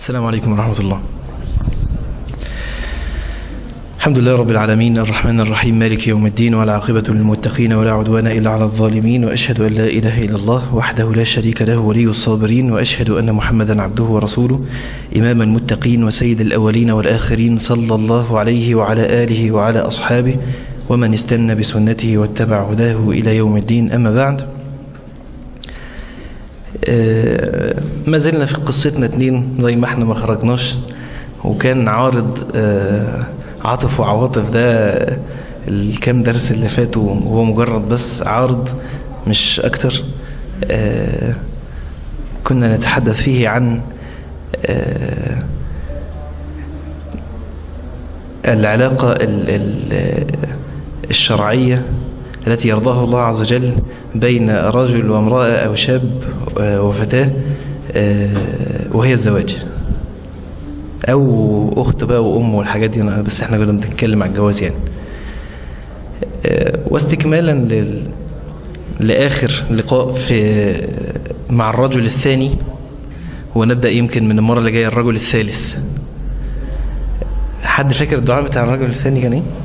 السلام عليكم ورحمة الله الحمد لله رب العالمين الرحمن الرحيم مالك يوم الدين والعاقبة للمتقين ولا عدوان إلا على الظالمين وأشهد أن لا إله إلا الله وحده لا شريك له ولي الصابرين وأشهد أن محمدا عبده ورسوله إمام المتقين وسيد الأولين والآخرين صلى الله عليه وعلى آله وعلى أصحابه ومن استنى بسنته واتبع هداه إلى يوم الدين أما بعد ما زلنا في قصتنا اتنين زي ما احنا ما خرجناش وكان عارض عاطف وعواطف ده الكام درس اللي فاتوا وهو مجرد بس عارض مش اكتر كنا نتحدث فيه عن العلاقة الشرعية التي يرضاها الله عز وجل بين رجل وامرأة أو شاب وفتاة وهي الزواج أو أخت بقى وأم والحاجات دي بس احنا كنا بنتكلم عن الجواز يعني واستكمالا لل... لآخر لقاء في مع الرجل الثاني ونبدأ يمكن من المرة اللي جاية الرجل الثالث حد فاكر الدعاء بتاع الرجل الثاني كان ايه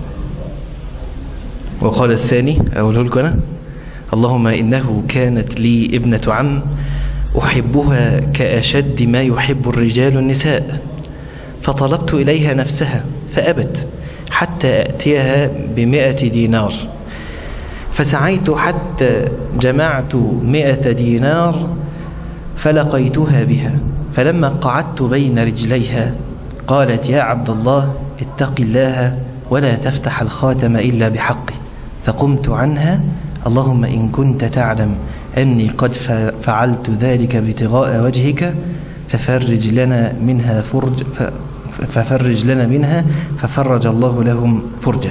وقال الثاني أقوله لكم أنا اللهم إنه كانت لي ابنة عم أحبها كأشد ما يحب الرجال النساء فطلبت إليها نفسها فأبت حتى أتيها بمئة دينار فسعيت حتى جمعت مئة دينار فلقيتها بها فلما قعدت بين رجليها قالت يا عبد الله اتق الله ولا تفتح الخاتم إلا بحقه فقمت عنها اللهم إن كنت تعلم أني قد فعلت ذلك ابتغاء وجهك ففرج لنا منها فرج ففرج لنا منها ففرج الله لهم فرجا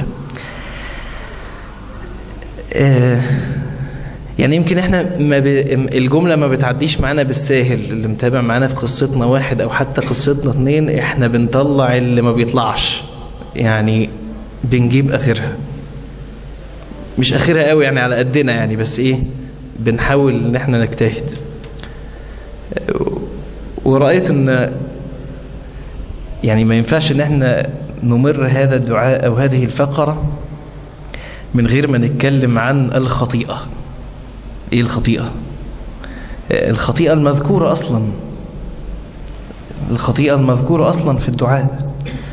يعني يمكن احنا ما ب... الجملة ما بتعديش معانا بالساهل اللي متابع معانا في قصتنا واحد او حتى قصتنا اتنين احنا بنطلع اللي ما بيطلعش يعني بنجيب اخرها مش اخرها قوي يعني على قدنا يعني بس ايه بنحاول ان احنا نجتهد ورأيت ان يعني ما ينفعش ان احنا نمر هذا الدعاء او هذه الفقرة من غير ما نتكلم عن الخطيئة ايه الخطيئة الخطيئة المذكورة اصلا الخطيئة المذكورة اصلا في الدعاء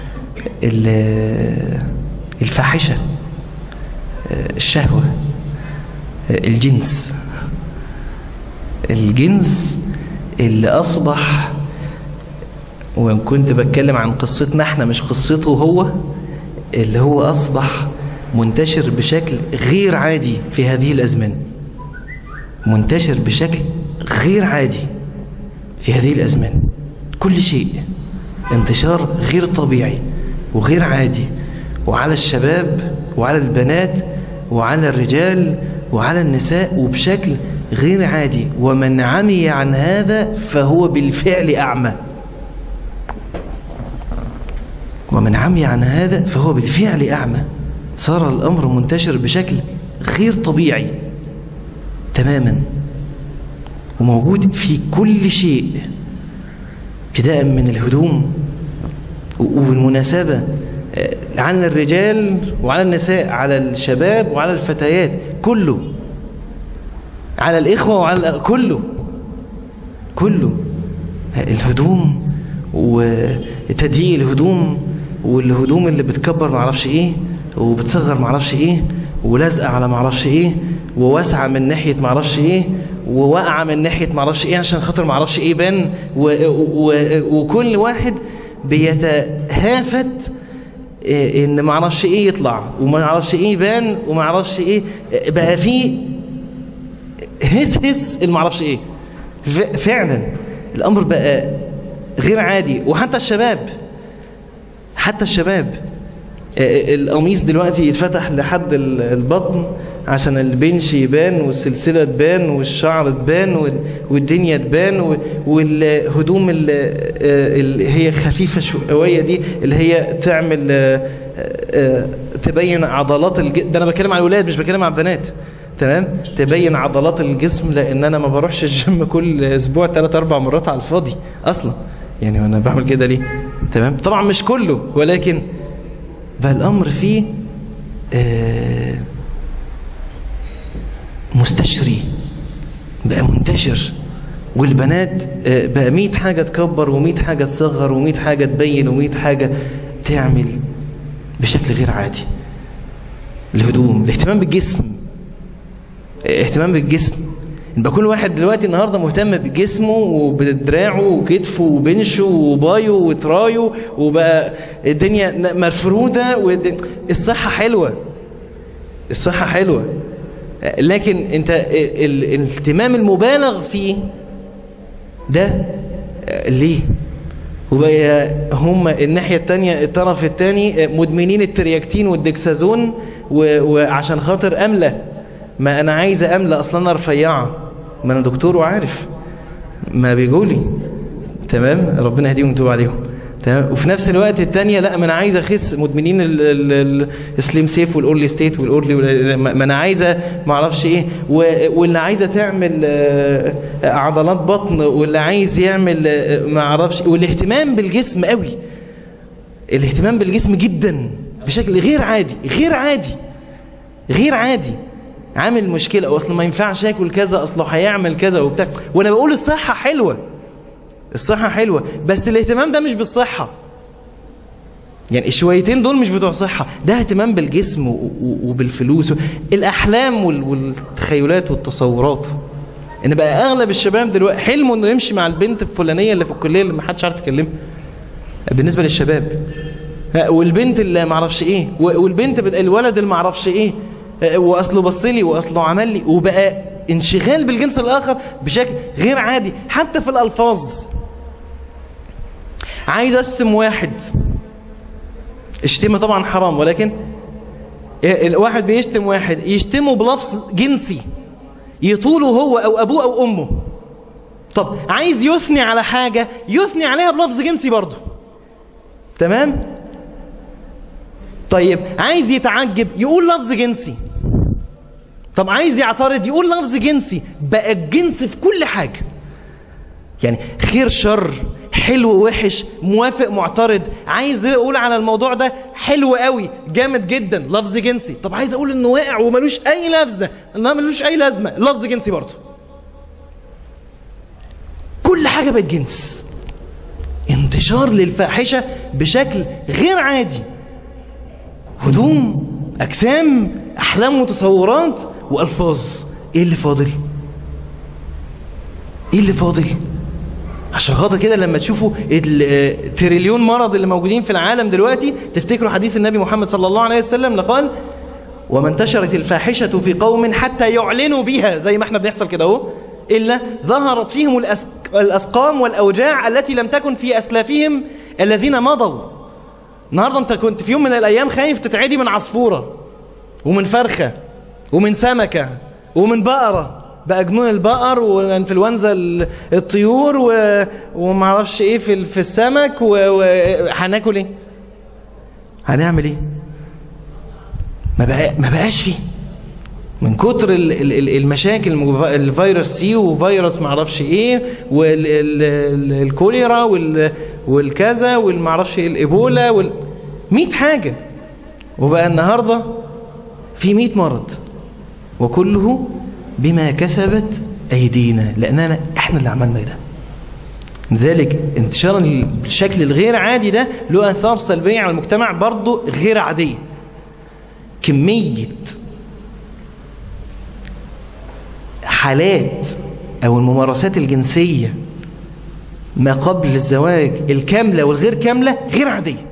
الفاحشة الشهوة الجنس الجنس اللي أصبح وإن كنت بتكلم عن قصتنا احنا مش قصته هو اللي هو أصبح منتشر بشكل غير عادي في هذه الأزمان منتشر بشكل غير عادي في هذه الأزمان كل شيء انتشار غير طبيعي وغير عادي وعلى الشباب وعلى البنات وعلى الرجال وعلى النساء وبشكل غير عادي ومن عمي عن هذا فهو بالفعل أعمى ومن عمي عن هذا فهو بالفعل أعمى صار الأمر منتشر بشكل غير طبيعي تماما وموجود في كل شيء ابتداء من الهدوم وبالمناسبة عن الرجال وعلى النساء على الشباب وعلى الفتيات كله على الإخوة وعلى كله كله الهدوم وتضييق الهدوم والهدوم اللي بتكبر معرفش ايه وبتصغر معرفش ايه ولازقه على معرفش ايه وواسعه من ناحيه معرفش ايه وواقعه من ناحيه معرفش ايه عشان خاطر معرفش ايه بان وكل واحد بيتهافت ان ما اعرفش ايه يطلع وما اعرفش ايه يبان وما اعرفش ايه بقى في هس هس اللي ما اعرفش ايه فعلا الامر بقى غير عادي وحتى الشباب حتى الشباب القميص دلوقتي يتفتح لحد البطن عشان البنش يبان والسلسلة تبان والشعر تبان والدنيا تبان والهدوم اللي هي خفيفة شوية دي اللي هي تعمل تبين عضلات الجسم ده انا بتكلم على الولاد مش بتكلم على البنات تمام تبين عضلات الجسم لان انا ما بروحش الجيم كل اسبوع 3 4 مرات على الفاضي اصلا يعني انا بعمل كده ليه تمام طبعا مش كله ولكن بقى الامر فيه آه مستشري بقى منتشر والبنات آه بقى 100 حاجة تكبر و100 حاجة تصغر و100 حاجة تبين و100 حاجة تعمل بشكل غير عادي الهدوم الاهتمام بالجسم اهتمام بالجسم يبقى كل واحد دلوقتي النهارده مهتم بجسمه وبدراعه وكتفه وبنشه وبايو وترايو وبقى الدنيا مفروده والصحه حلوه الصحه حلوه لكن انت الاهتمام المبالغ فيه ده ليه وبقى هم الناحية التانية الطرف التاني مدمنين الترياكتين والدكسازون وعشان خاطر أملة ما أنا عايزة أملة أصلا أنا رفيعة ما أنا دكتور وعارف ما بيقولي تمام ربنا يهديهم ويتوب عليهم تمام وفي نفس الوقت التانية لا ما انا عايز اخس مدمنين السليم سيف والاورلي ستيت والاورلي ما انا عايزه ما اعرفش ايه واللي عايزه تعمل عضلات بطن واللي عايز يعمل ما اعرفش والاهتمام بالجسم قوي الاهتمام بالجسم جدا بشكل غير عادي غير عادي غير عادي عامل مشكله اصل ما ينفعش اكل كذا اصله هيعمل كذا وبتاع وانا بقول الصحه حلوه الصحة حلوة بس الاهتمام ده مش بالصحة يعني الشويتين دول مش بتوع صحة ده اهتمام بالجسم وبالفلوس الأحلام والتخيلات والتصورات ان بقى اغلب الشباب دلوقتي حلمه انه يمشي مع البنت الفلانية اللي في الكلية اللي ما حدش عارف يكلمها بالنسبة للشباب والبنت اللي ما اعرفش ايه والبنت الولد اللي ما اعرفش ايه واصله بصلي واصله عمل لي وبقى انشغال بالجنس الاخر بشكل غير عادي حتى في الالفاظ عايز اسم واحد الشتيمة طبعا حرام ولكن الواحد بيشتم واحد يشتمه بلفظ جنسي يطوله هو او ابوه او امه طب عايز يثني على حاجة يثني عليها بلفظ جنسي برضه تمام طيب عايز يتعجب يقول لفظ جنسي طب عايز يعترض يقول لفظ جنسي بقى الجنس في كل حاجة يعني خير شر حلو وحش موافق معترض عايز يقول على الموضوع ده حلو قوي جامد جدا لفظ جنسي طب عايز اقول انه واقع وملوش اي لفظه انه ملوش اي لازمه لفظ جنسي برضه كل حاجه بقت جنس انتشار للفاحشه بشكل غير عادي هدوم اجسام احلام وتصورات والفاظ ايه اللي فاضل ايه اللي فاضل عشان خاطر كده لما تشوفوا التريليون مرض اللي موجودين في العالم دلوقتي تفتكروا حديث النبي محمد صلى الله عليه وسلم لقال وما انتشرت الفاحشة في قوم حتى يعلنوا بها زي ما احنا بنحصل كده اهو إلا ظهرت فيهم الأسقام والأوجاع التي لم تكن في أسلافهم الذين مضوا النهاردة انت كنت في يوم من الأيام خايف تتعدي من عصفورة ومن فرخة ومن سمكة ومن بقرة بقى جنون البقر والانفلونزا الطيور و... ومعرفش ايه في في السمك وهناكل و... ايه هنعمل ايه ما بقى ما بقاش فيه من كتر المشاكل الفيروس سي وفيروس معرفش ايه والكوليرا والكذا والمعرفش ايه الايبولا وال 100 حاجه وبقى النهارده في 100 مرض وكله بما كسبت أيدينا لأننا إحنا اللي عملنا ده لذلك انتشار الشكل الغير عادي ده له أثار سلبية على المجتمع برضه غير عادية كمية حالات أو الممارسات الجنسية ما قبل الزواج الكاملة والغير كاملة غير عادية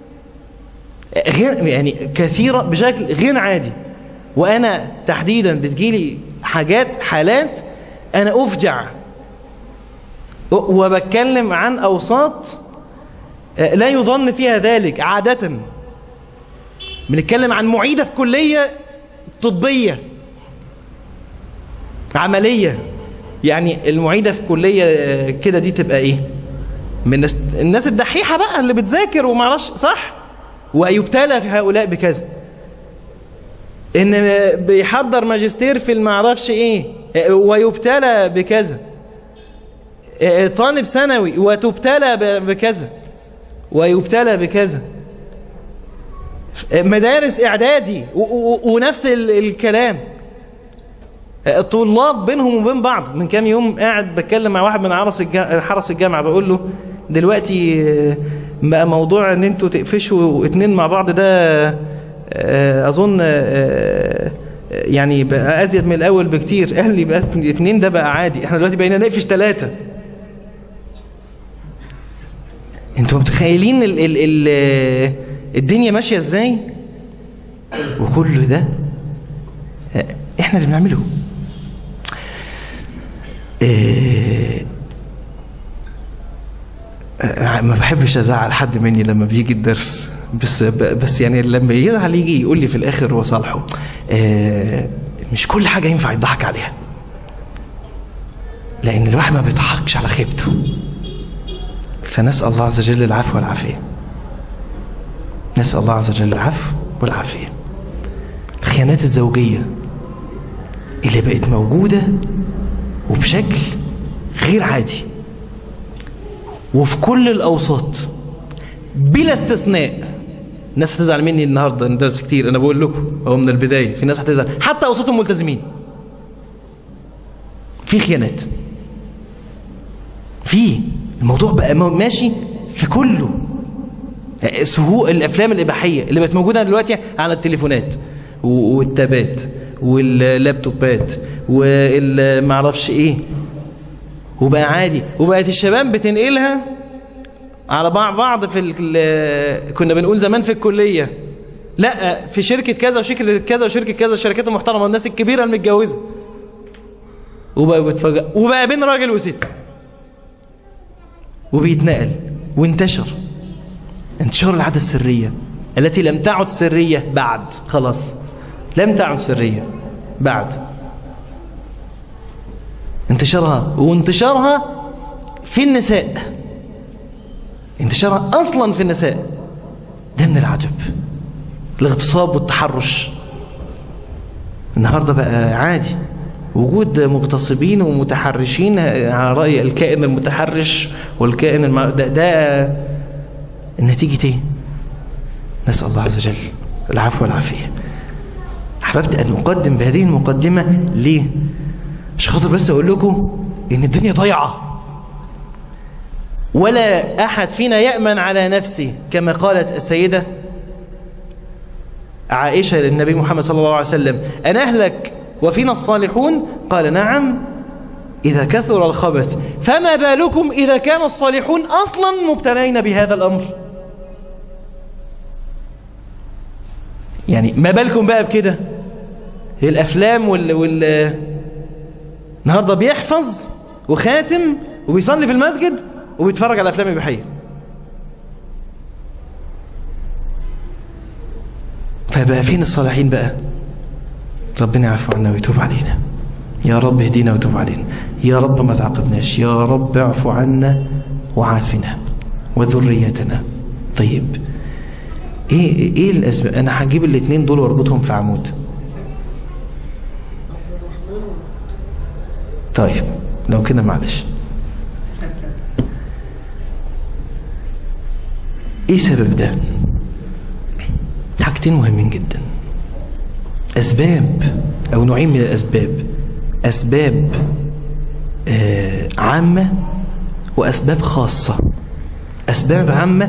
غير يعني كثيرة بشكل غير عادي وأنا تحديدا بتجيلي حاجات حالات أنا أفجع وبتكلم عن أوساط لا يظن فيها ذلك عادة بنتكلم عن معيدة في كلية طبية عملية يعني المعيدة في كلية كده دي تبقى ايه من الناس الدحيحة بقى اللي بتذاكر ومعرفش صح ويبتلى في هؤلاء بكذا ان بيحضر ماجستير في المعرفش ايه ويبتلى بكذا آه، طالب ثانوي وتبتلى ب- بكذا ويبتلى بكذا آه، مدارس اعدادي و- و- ونفس ال- الكلام الطلاب بينهم وبين بعض من كام يوم قاعد بتكلم مع واحد من عرس الجامعة حرس الجامعة بقول له دلوقتي آه، بقى موضوع ان انتوا تقفشوا اتنين مع بعض ده آه، اظن آه، يعني بقى ازيد من الاول بكتير قال لي بقى اتنين ده بقى عادي احنا دلوقتي بقينا نقفش ثلاثة انتوا متخيلين ال ال ال الدنيا ماشية ازاي وكل ده آه، احنا اللي بنعمله إيه آه، ما بحبش ازعل حد مني لما بيجي الدرس بس ب- بس يعني لما يزعل يجي يقول لي في الاخر وصالحه آه، مش كل حاجه ينفع يضحك عليها لان الواحد ما بيضحكش على خيبته فنسال الله عز وجل العفو والعافيه نسال الله عز وجل العفو والعافيه الخيانات الزوجيه اللي بقت موجوده وبشكل غير عادي وفي كل الأوساط بلا استثناء ناس هتزعل مني النهارده أنا درس كتير انا بقول لكم اهو من البدايه في ناس هتزعل حتى اوساط الملتزمين في خيانات في الموضوع بقى ماشي في كله سهو الافلام الاباحيه اللي بقت موجوده دلوقتي على التليفونات و- والتابات واللابتوبات والمعرفش ايه وبقى عادي وبقت الشباب بتنقلها على بعض بعض في ال- كنا بنقول زمان في الكلية لا في شركة كذا وشركة كذا وشركة كذا الشركات المحترمة الناس الكبيرة المتجوزة وبقى بتفاجأ وبقى بين راجل وست وبيتنقل وانتشر انتشار العادة السرية التي لم تعد سرية بعد خلاص لم تعد سرية بعد انتشارها وانتشارها في النساء انتشارها اصلا في النساء ده من العجب الاغتصاب والتحرش النهاردة بقى عادي وجود مغتصبين ومتحرشين على رأي الكائن المتحرش والكائن الم... ده, ده النتيجة ايه نسأل الله عز وجل العفو والعافية أحببت أن أقدم بهذه المقدمة ليه مش خاطر بس أقول لكم إن الدنيا ضيعة ولا أحد فينا يأمن على نفسه كما قالت السيدة عائشة للنبي محمد صلى الله عليه وسلم أنا أهلك وفينا الصالحون قال نعم إذا كثر الخبث فما بالكم إذا كان الصالحون أصلا مبتلين بهذا الأمر يعني ما بالكم بقى بكده هي الأفلام وال... وال... النهاردة بيحفظ وخاتم وبيصلي في المسجد وبيتفرج على أفلام إباحية فبقى فين الصالحين بقى ربنا يعفو عنا ويتوب علينا يا رب اهدينا وتوب علينا يا رب ما تعاقبناش يا رب اعفو عنا وعافنا وذريتنا طيب ايه ايه الاسباب انا هجيب الاثنين دول واربطهم في عمود طيب لو كده معلش ايه سبب ده حاجتين مهمين جدا اسباب او نوعين من الاسباب اسباب آه عامة واسباب خاصة اسباب عامة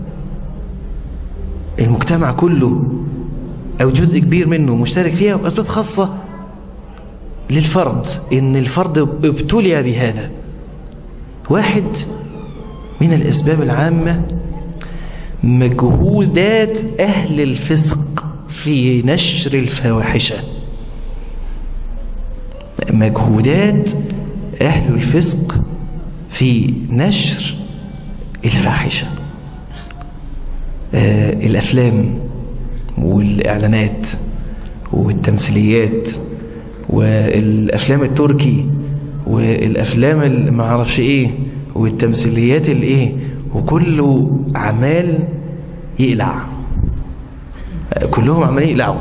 المجتمع كله او جزء كبير منه مشترك فيها واسباب خاصة للفرد ان الفرد ابتلي بهذا واحد من الاسباب العامة مجهودات اهل الفسق في نشر الفواحشة مجهودات اهل الفسق في نشر الفاحشة آه الافلام والاعلانات والتمثيليات والافلام التركي والافلام المعرفش ايه والتمثيليات الايه وكله عمال يقلع كلهم عمالين يقلعوا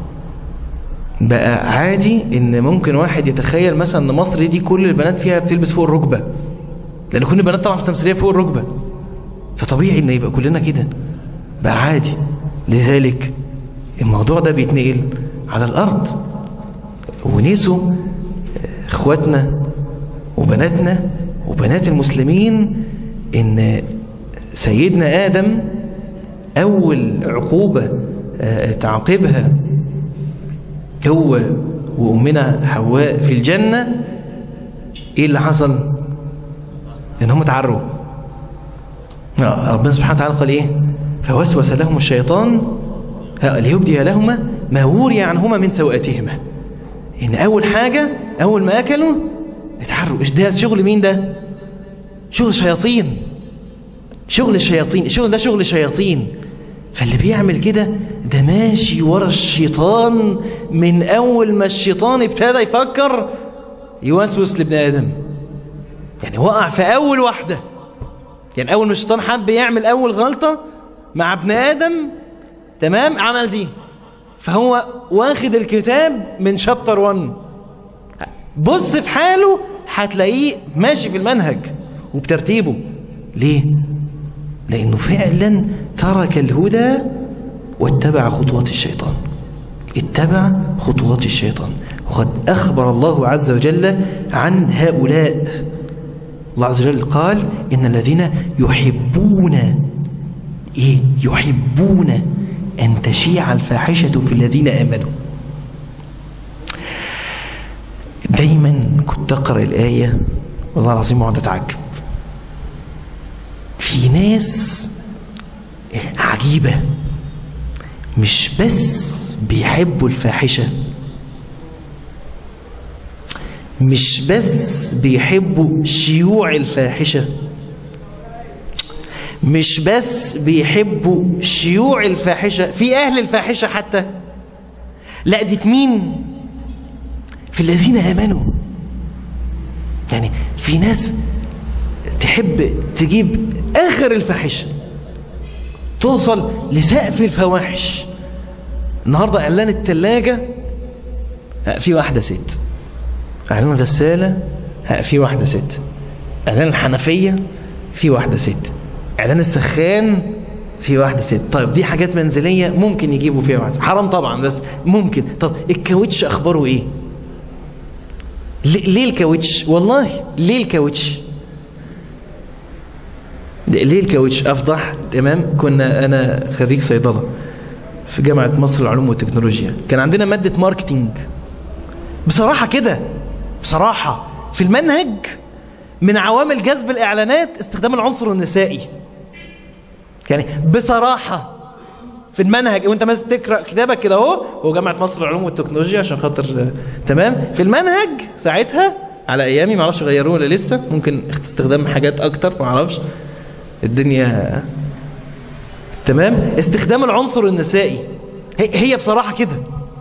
بقى عادي ان ممكن واحد يتخيل مثلا ان مصر دي كل البنات فيها بتلبس فوق الركبة لان كل البنات طبعا في التمثيليه فوق الركبه فطبيعي ان يبقى كلنا كده بقى عادي لذلك الموضوع ده بيتنقل على الارض ونسوا اخواتنا وبناتنا وبنات المسلمين ان سيدنا ادم اول عقوبة تعاقبها هو وامنا حواء في الجنة ايه اللي حصل ان هم تعروا ربنا سبحانه وتعالى قال ايه فوسوس لهم الشيطان ليبدي لهما ما وري عنهما من سوءاتهما ان اول حاجة اول ما اكلوا اتحروا ايش ده شغل مين ده شغل شياطين شغل الشياطين الشغل ده شغل شياطين فاللي بيعمل كده ده ماشي ورا الشيطان من اول ما الشيطان ابتدى يفكر يوسوس لابن ادم يعني وقع في اول واحدة يعني اول ما الشيطان حب يعمل اول غلطة مع ابن ادم تمام عمل دي فهو واخد الكتاب من شابتر 1 بص في حاله هتلاقيه ماشي في المنهج وبترتيبه ليه لانه فعلا ترك الهدى واتبع خطوات الشيطان اتبع خطوات الشيطان وقد اخبر الله عز وجل عن هؤلاء الله عز وجل قال ان الذين يحبون ايه يحبون ان تشيع الفاحشة في الذين امنوا دايما كنت اقرأ الآية والله العظيم اقعد اتعجب في ناس عجيبة مش بس بيحبوا الفاحشة مش بس بيحبوا شيوع الفاحشة مش بس بيحبوا شيوع الفاحشة في أهل الفاحشة حتى لا دي مين في الذين آمنوا يعني في ناس تحب تجيب آخر الفاحشة توصل لسقف الفواحش النهاردة إعلان التلاجة في واحدة ست إعلان الغسالة في واحدة ست إعلان الحنفية في واحدة ست إعلان السخان في واحدة ست طيب دي حاجات منزلية ممكن يجيبوا فيها واحدة حرام طبعا بس ممكن طب الكاوتش أخباره إيه ليه الكاوتش والله ليه الكاوتش ليه الكاوتش افضح تمام كنا انا خريج صيدله في جامعه مصر للعلوم والتكنولوجيا كان عندنا ماده ماركتينج بصراحه كده بصراحه في المنهج من عوامل جذب الاعلانات استخدام العنصر النسائي يعني بصراحه في المنهج وانت مثلا تقرا كتابك كده اهو هو جامعه مصر للعلوم والتكنولوجيا عشان خاطر تمام في المنهج ساعتها على ايامي ما اعرفش غيروه ولا لسه ممكن استخدام حاجات اكتر ما اعرفش الدنيا تمام استخدام العنصر النسائي هي بصراحه كده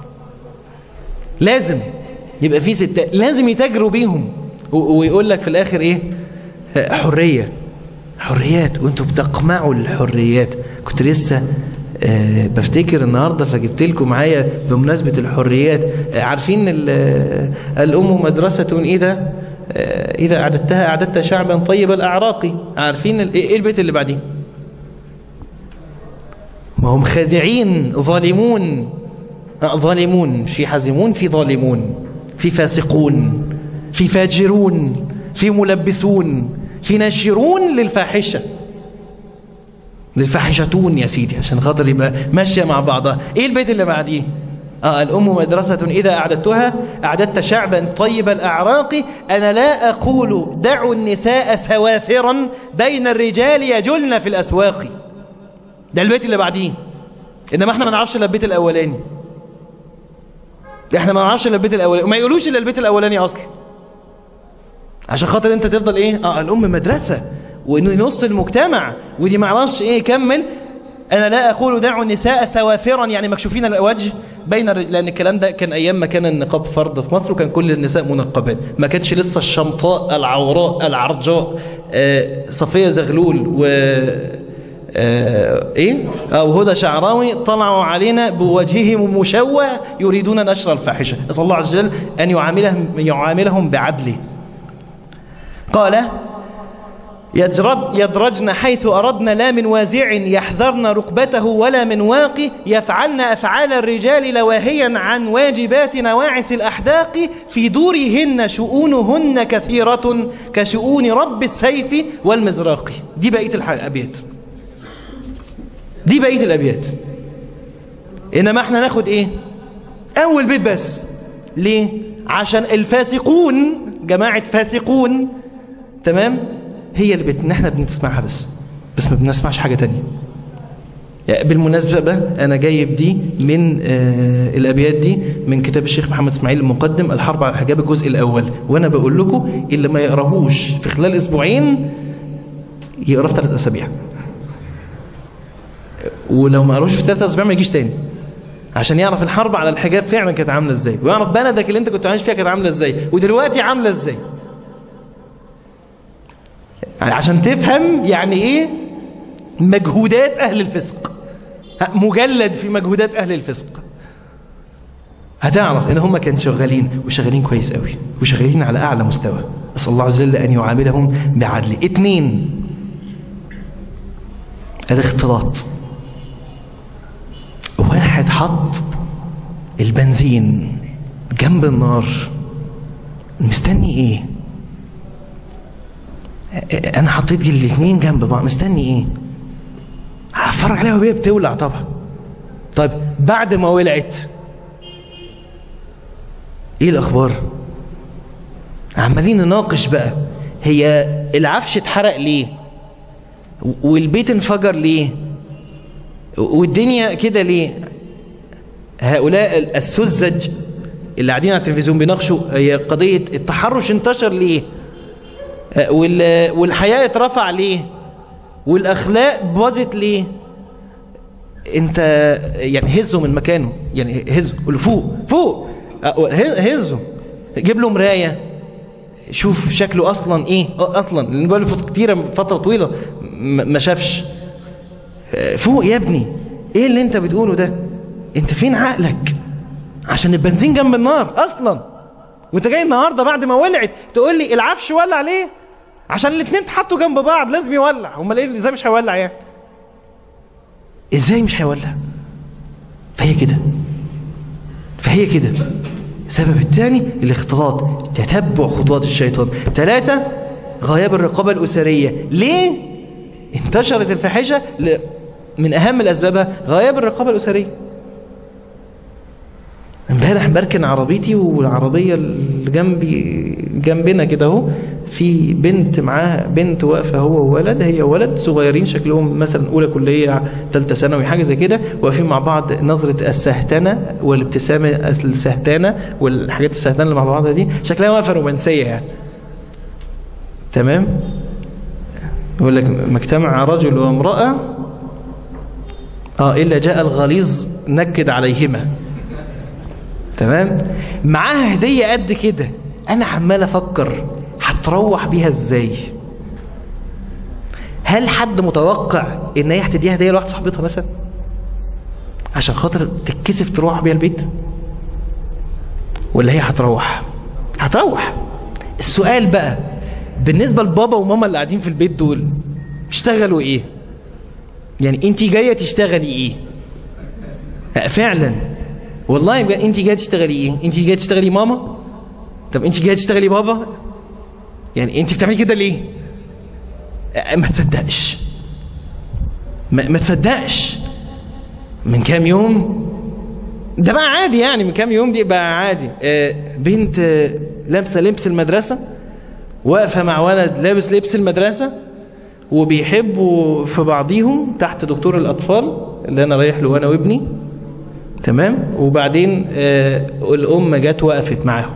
لازم يبقى في ستات لازم يتاجروا بيهم ويقول لك في الاخر ايه حريه حريات وانتوا بتقمعوا الحريات كنت لسه أه بفتكر النهاردة فجبت لكم معايا بمناسبة الحريات أه عارفين الأم مدرسة إذا أه إذا أعددتها أعددت شعبا طيب الأعراق عارفين إيه البيت اللي بعديه ما هم خادعين ظالمون ظالمون في حزمون في ظالمون في فاسقون في فاجرون في ملبسون في ناشرون للفاحشه للفاحشتون يا سيدي عشان خاطر يبقى ماشيه مع بعضها ايه البيت اللي بعديه آه الأم مدرسة إذا أعددتها أعددت شعبا طيب الأعراق أنا لا أقول دعوا النساء سوافرا بين الرجال يجلن في الأسواق ده البيت اللي بعديه إنما احنا ما نعرفش إلا البيت الأولاني احنا ما نعرفش إلا البيت الأولاني وما يقولوش إلا البيت الأولاني أصلا عشان خاطر انت تفضل ايه اه الأم مدرسة وانه ينص المجتمع ودي معرفش ايه كمل انا لا اقول دعوا النساء سوافرا يعني مكشوفين الوجه بين الرجل لان الكلام ده كان ايام ما كان النقاب فرض في مصر وكان كل النساء منقبات ما كانش لسه الشمطاء العوراء العرجاء آه صفية زغلول و آه ايه او هدى شعراوي طلعوا علينا بوجههم مشوه يريدون نشر الفاحشه نسال الله عز وجل ان يعاملهم يعاملهم بعدله قال يدرج يدرجن حيث أردنا لا من وازع يحذرن ركبته ولا من واقي يفعلن أفعال الرجال لواهيا عن واجبات نواعس الأحداق في دورهن شؤونهن كثيرة كشؤون رب السيف والمزراق دي بقية الأبيات دي بقية الأبيات إنما احنا ناخد إيه أول بيت بس ليه عشان الفاسقون جماعة فاسقون تمام هي اللي بت... احنا بنسمعها بس بس ما بنسمعش حاجة تانية يعني بالمناسبة بقى أنا جايب دي من آه الأبيات دي من كتاب الشيخ محمد اسماعيل المقدم الحرب على الحجاب الجزء الأول وأنا بقول لكم اللي ما يقراهوش في خلال أسبوعين يقراه في ثلاث أسابيع ولو ما قراهوش في ثلاث أسابيع ما يجيش تاني عشان يعرف الحرب على الحجاب فعلا كانت عاملة ازاي ويعرف بلدك اللي انت كنت عايش فيها كانت عاملة ازاي ودلوقتي عاملة ازاي عشان تفهم يعني ايه مجهودات اهل الفسق مجلد في مجهودات اهل الفسق هتعرف ان هم كانوا شغالين وشغالين كويس قوي وشغالين على اعلى مستوى اسال الله عز وجل ان يعاملهم بعدل اتنين الاختلاط واحد حط البنزين جنب النار مستني ايه انا حطيت الاثنين جنب بعض مستني ايه هتفرج عليها وهي بتولع طبعا طيب بعد ما ولعت ايه الاخبار عمالين نناقش بقى هي العفش اتحرق ليه والبيت انفجر ليه والدنيا كده ليه هؤلاء السذج اللي قاعدين على التلفزيون بيناقشوا هي قضية التحرش انتشر ليه والحياة اترفع ليه والأخلاق باظت ليه انت يعني هزه من مكانه يعني هزه قول فوق فوق هزه جيب له مراية شوف شكله اصلا ايه اصلا لان بقى له كتيرة فترة طويلة ما شافش فوق يا ابني ايه اللي انت بتقوله ده انت فين عقلك عشان البنزين جنب النار اصلا وانت جاي النهارده بعد ما ولعت تقول لي العفش ولع ليه عشان الاثنين اتحطوا جنب بعض لازم يولع امال ايه ازاي مش هيولع يعني ازاي مش هيولع فهي كده فهي كده السبب الثاني الاختلاط تتبع خطوات الشيطان ثلاثة غياب الرقابة الأسرية ليه انتشرت الفاحشة من أهم الأسباب غياب الرقابة الأسرية امبارح بركن عربيتي والعربية اللي جنبي جنبنا كده اهو في بنت معاها بنت واقفة هو وولد هي ولد صغيرين شكلهم مثلا أولى كلية ثالثة ثانوي حاجة زي كده واقفين مع بعض نظرة السهتنة والابتسامة السهتانة والحاجات السهتانة اللي مع بعضها دي شكلها واقفة رومانسية يعني تمام يقول لك ما اجتمع رجل وامرأة اه إلا جاء الغليظ نكد عليهما تمام معاها هدية قد كده انا عمال افكر هتروح بيها ازاي هل حد متوقع ان هي هتديها هديه لواحده صاحبتها مثلا عشان خاطر تتكسف تروح بيها البيت ولا هي هتروح هتروح السؤال بقى بالنسبه لبابا وماما اللي قاعدين في البيت دول اشتغلوا ايه يعني انت جايه تشتغلي ايه فعلا والله بقى انت جايه تشتغلي ايه انت جايه تشتغلي ماما طب انت جايه تشتغلي بابا يعني انت بتعملي كده ليه ما تصدقش ما, ما تصدقش من كام يوم ده بقى عادي يعني من كام يوم دي بقى عادي آه بنت آه لابسه لبس المدرسه واقفه مع ولد لابس لبس المدرسه وبيحبوا في بعضيهم تحت دكتور الاطفال اللي انا رايح له انا وابني تمام وبعدين آه الام جت وقفت معاهم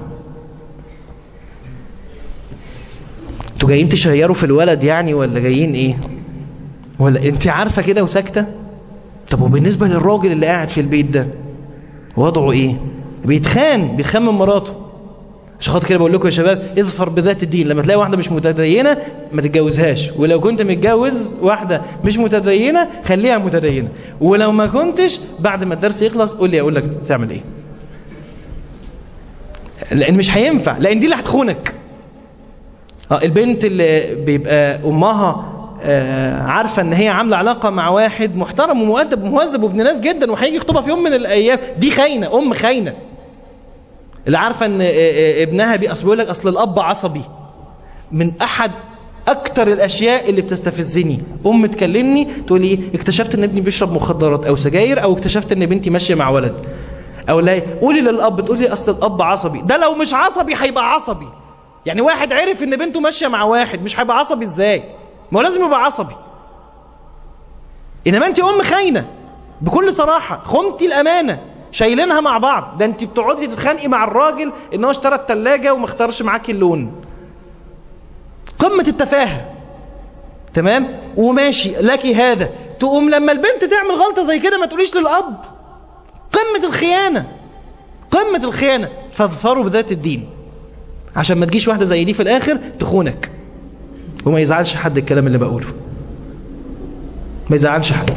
انتوا جايين تشيروا في الولد يعني ولا جايين ايه ولا انت عارفه كده وساكته طب وبالنسبه للراجل اللي قاعد في البيت ده وضعه ايه بيتخان بيتخان من مراته عشان خاطر كده بقول لكم يا شباب اظفر بذات الدين لما تلاقي واحده مش متدينه ما تتجوزهاش ولو كنت متجوز واحده مش متدينه خليها متدينه ولو ما كنتش بعد ما الدرس يخلص قول لي اقول لك تعمل ايه لان مش هينفع لان دي اللي هتخونك اه البنت اللي بيبقى امها آه، عارفه ان هي عامله علاقه مع واحد محترم ومؤدب ومهذب وابن ناس جدا وهيجي يخطبها في يوم من الايام دي خاينه ام خاينه اللي عارفه ان آه، آه، ابنها بي اصل بيقول لك اصل الاب عصبي من احد اكتر الاشياء اللي بتستفزني ام تكلمني تقول لي اكتشفت ان ابني بيشرب مخدرات او سجاير او اكتشفت ان بنتي ماشيه مع ولد او لا قولي للاب تقول لي اصل الاب عصبي ده لو مش عصبي هيبقى عصبي يعني واحد عرف ان بنته ماشيه مع واحد مش هيبقى عصبي ازاي ما هو لازم يبقى عصبي انما انت ام خاينه بكل صراحه خنتي الامانه شايلينها مع بعض ده انت بتقعدي تتخانقي مع الراجل ان هو اشترى الثلاجه وما اختارش معاكي اللون قمه التفاهه تمام وماشي لك هذا تقوم لما البنت تعمل غلطه زي كده ما تقوليش للاب قمه الخيانه قمه الخيانه فاظفروا بذات الدين عشان ما تجيش واحده زي دي في الاخر تخونك وما يزعلش حد الكلام اللي بقوله ما يزعلش حد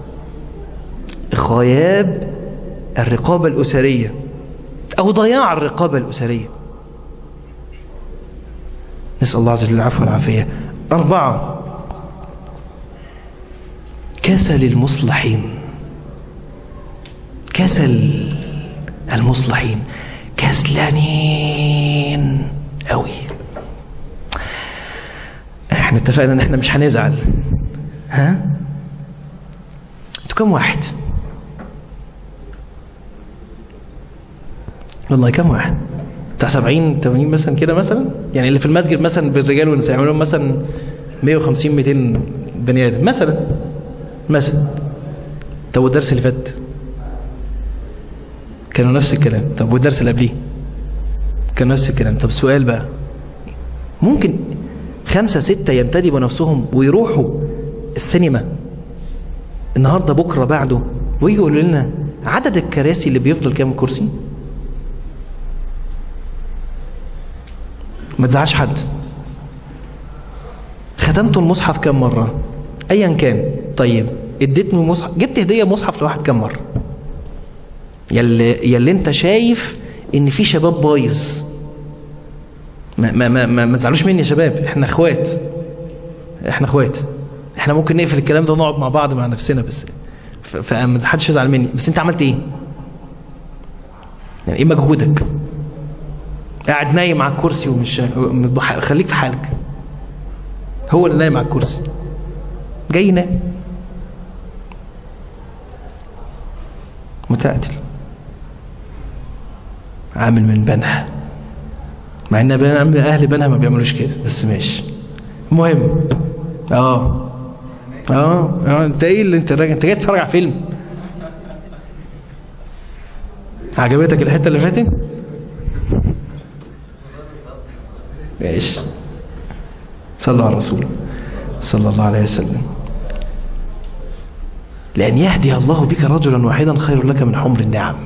غياب الرقابة الأسرية أو ضياع الرقابة الأسرية نسأل الله عز وجل العفو والعافية أربعة كسل المصلحين كسل المصلحين كسلانين أوي احنا اتفقنا ان احنا مش هنزعل ها انتوا كم واحد والله كم واحد بتاع 70 80 مثلا كده مثلا يعني اللي في المسجد مثلا بالرجال والنساء يعملوا مثلا 150 200 بني ادم مثلا مثلا طب والدرس اللي فات كانوا نفس الكلام طب والدرس اللي قبليه كان نفس الكلام طب السؤال بقى ممكن خمسة ستة ينتدبوا نفسهم ويروحوا السينما النهاردة بكرة بعده ويجوا يقولوا لنا عدد الكراسي اللي بيفضل كام كرسي ما تزعلش حد ختمتوا المصحف كام مرة ايا كان طيب اديتني مصحف جبت هدية مصحف لواحد كام مرة يلي, يلي انت شايف ان في شباب بايظ ما ما ما ما, ما تزعلوش مني يا شباب احنا اخوات احنا اخوات احنا ممكن نقفل الكلام ده ونقعد مع بعض مع نفسنا بس ف- فما حدش يزعل مني بس انت عملت ايه يعني ايه مجهودك قاعد نايم على الكرسي ومش خليك في حالك هو اللي نايم على الكرسي جاي ينام متعدل عامل من بنها مع ان بن- اهل بنها ما بيعملوش كده بس ماشي المهم اه اه اه انت ايه اللي انت راجع انت جاي تتفرج على فيلم عجبتك الحته اللي فاتت ماشي صلى على الرسول صلى الله عليه وسلم لأن يهدي الله بك رجلا واحدا خير لك من حمر النعم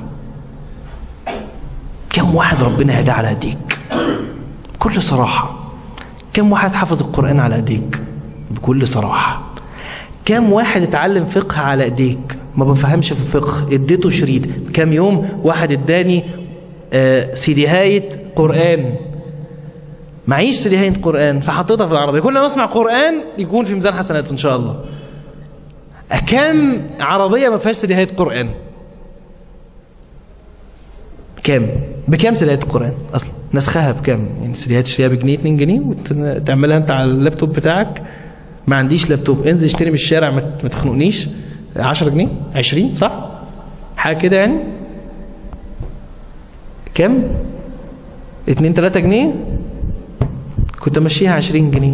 كم واحد ربنا هداه على ايديك بكل صراحة كم واحد حفظ القرآن على ايديك بكل صراحة كم واحد اتعلم فقه على ايديك ما بفهمش في الفقه اديته شريط كم يوم واحد اداني آه، سيديهاية قرآن معيش سيديهاية قرآن فحطيتها في العربية كل ما اسمع قرآن يكون في ميزان حسنات ان شاء الله كم عربية ما فيهاش سيديهاية قرآن كام بكام سيديهاية القرآن اصلا نسخها بكام يعني سيديهاية تشتريها بجنيه 2 جنيه وتعملها انت على اللابتوب بتاعك ما عنديش لابتوب انزل اشتري من الشارع ما ما تخنقنيش 10 جنيه 20 صح حاجة كده يعني كام 2 3 جنيه كنت امشيها 20 جنيه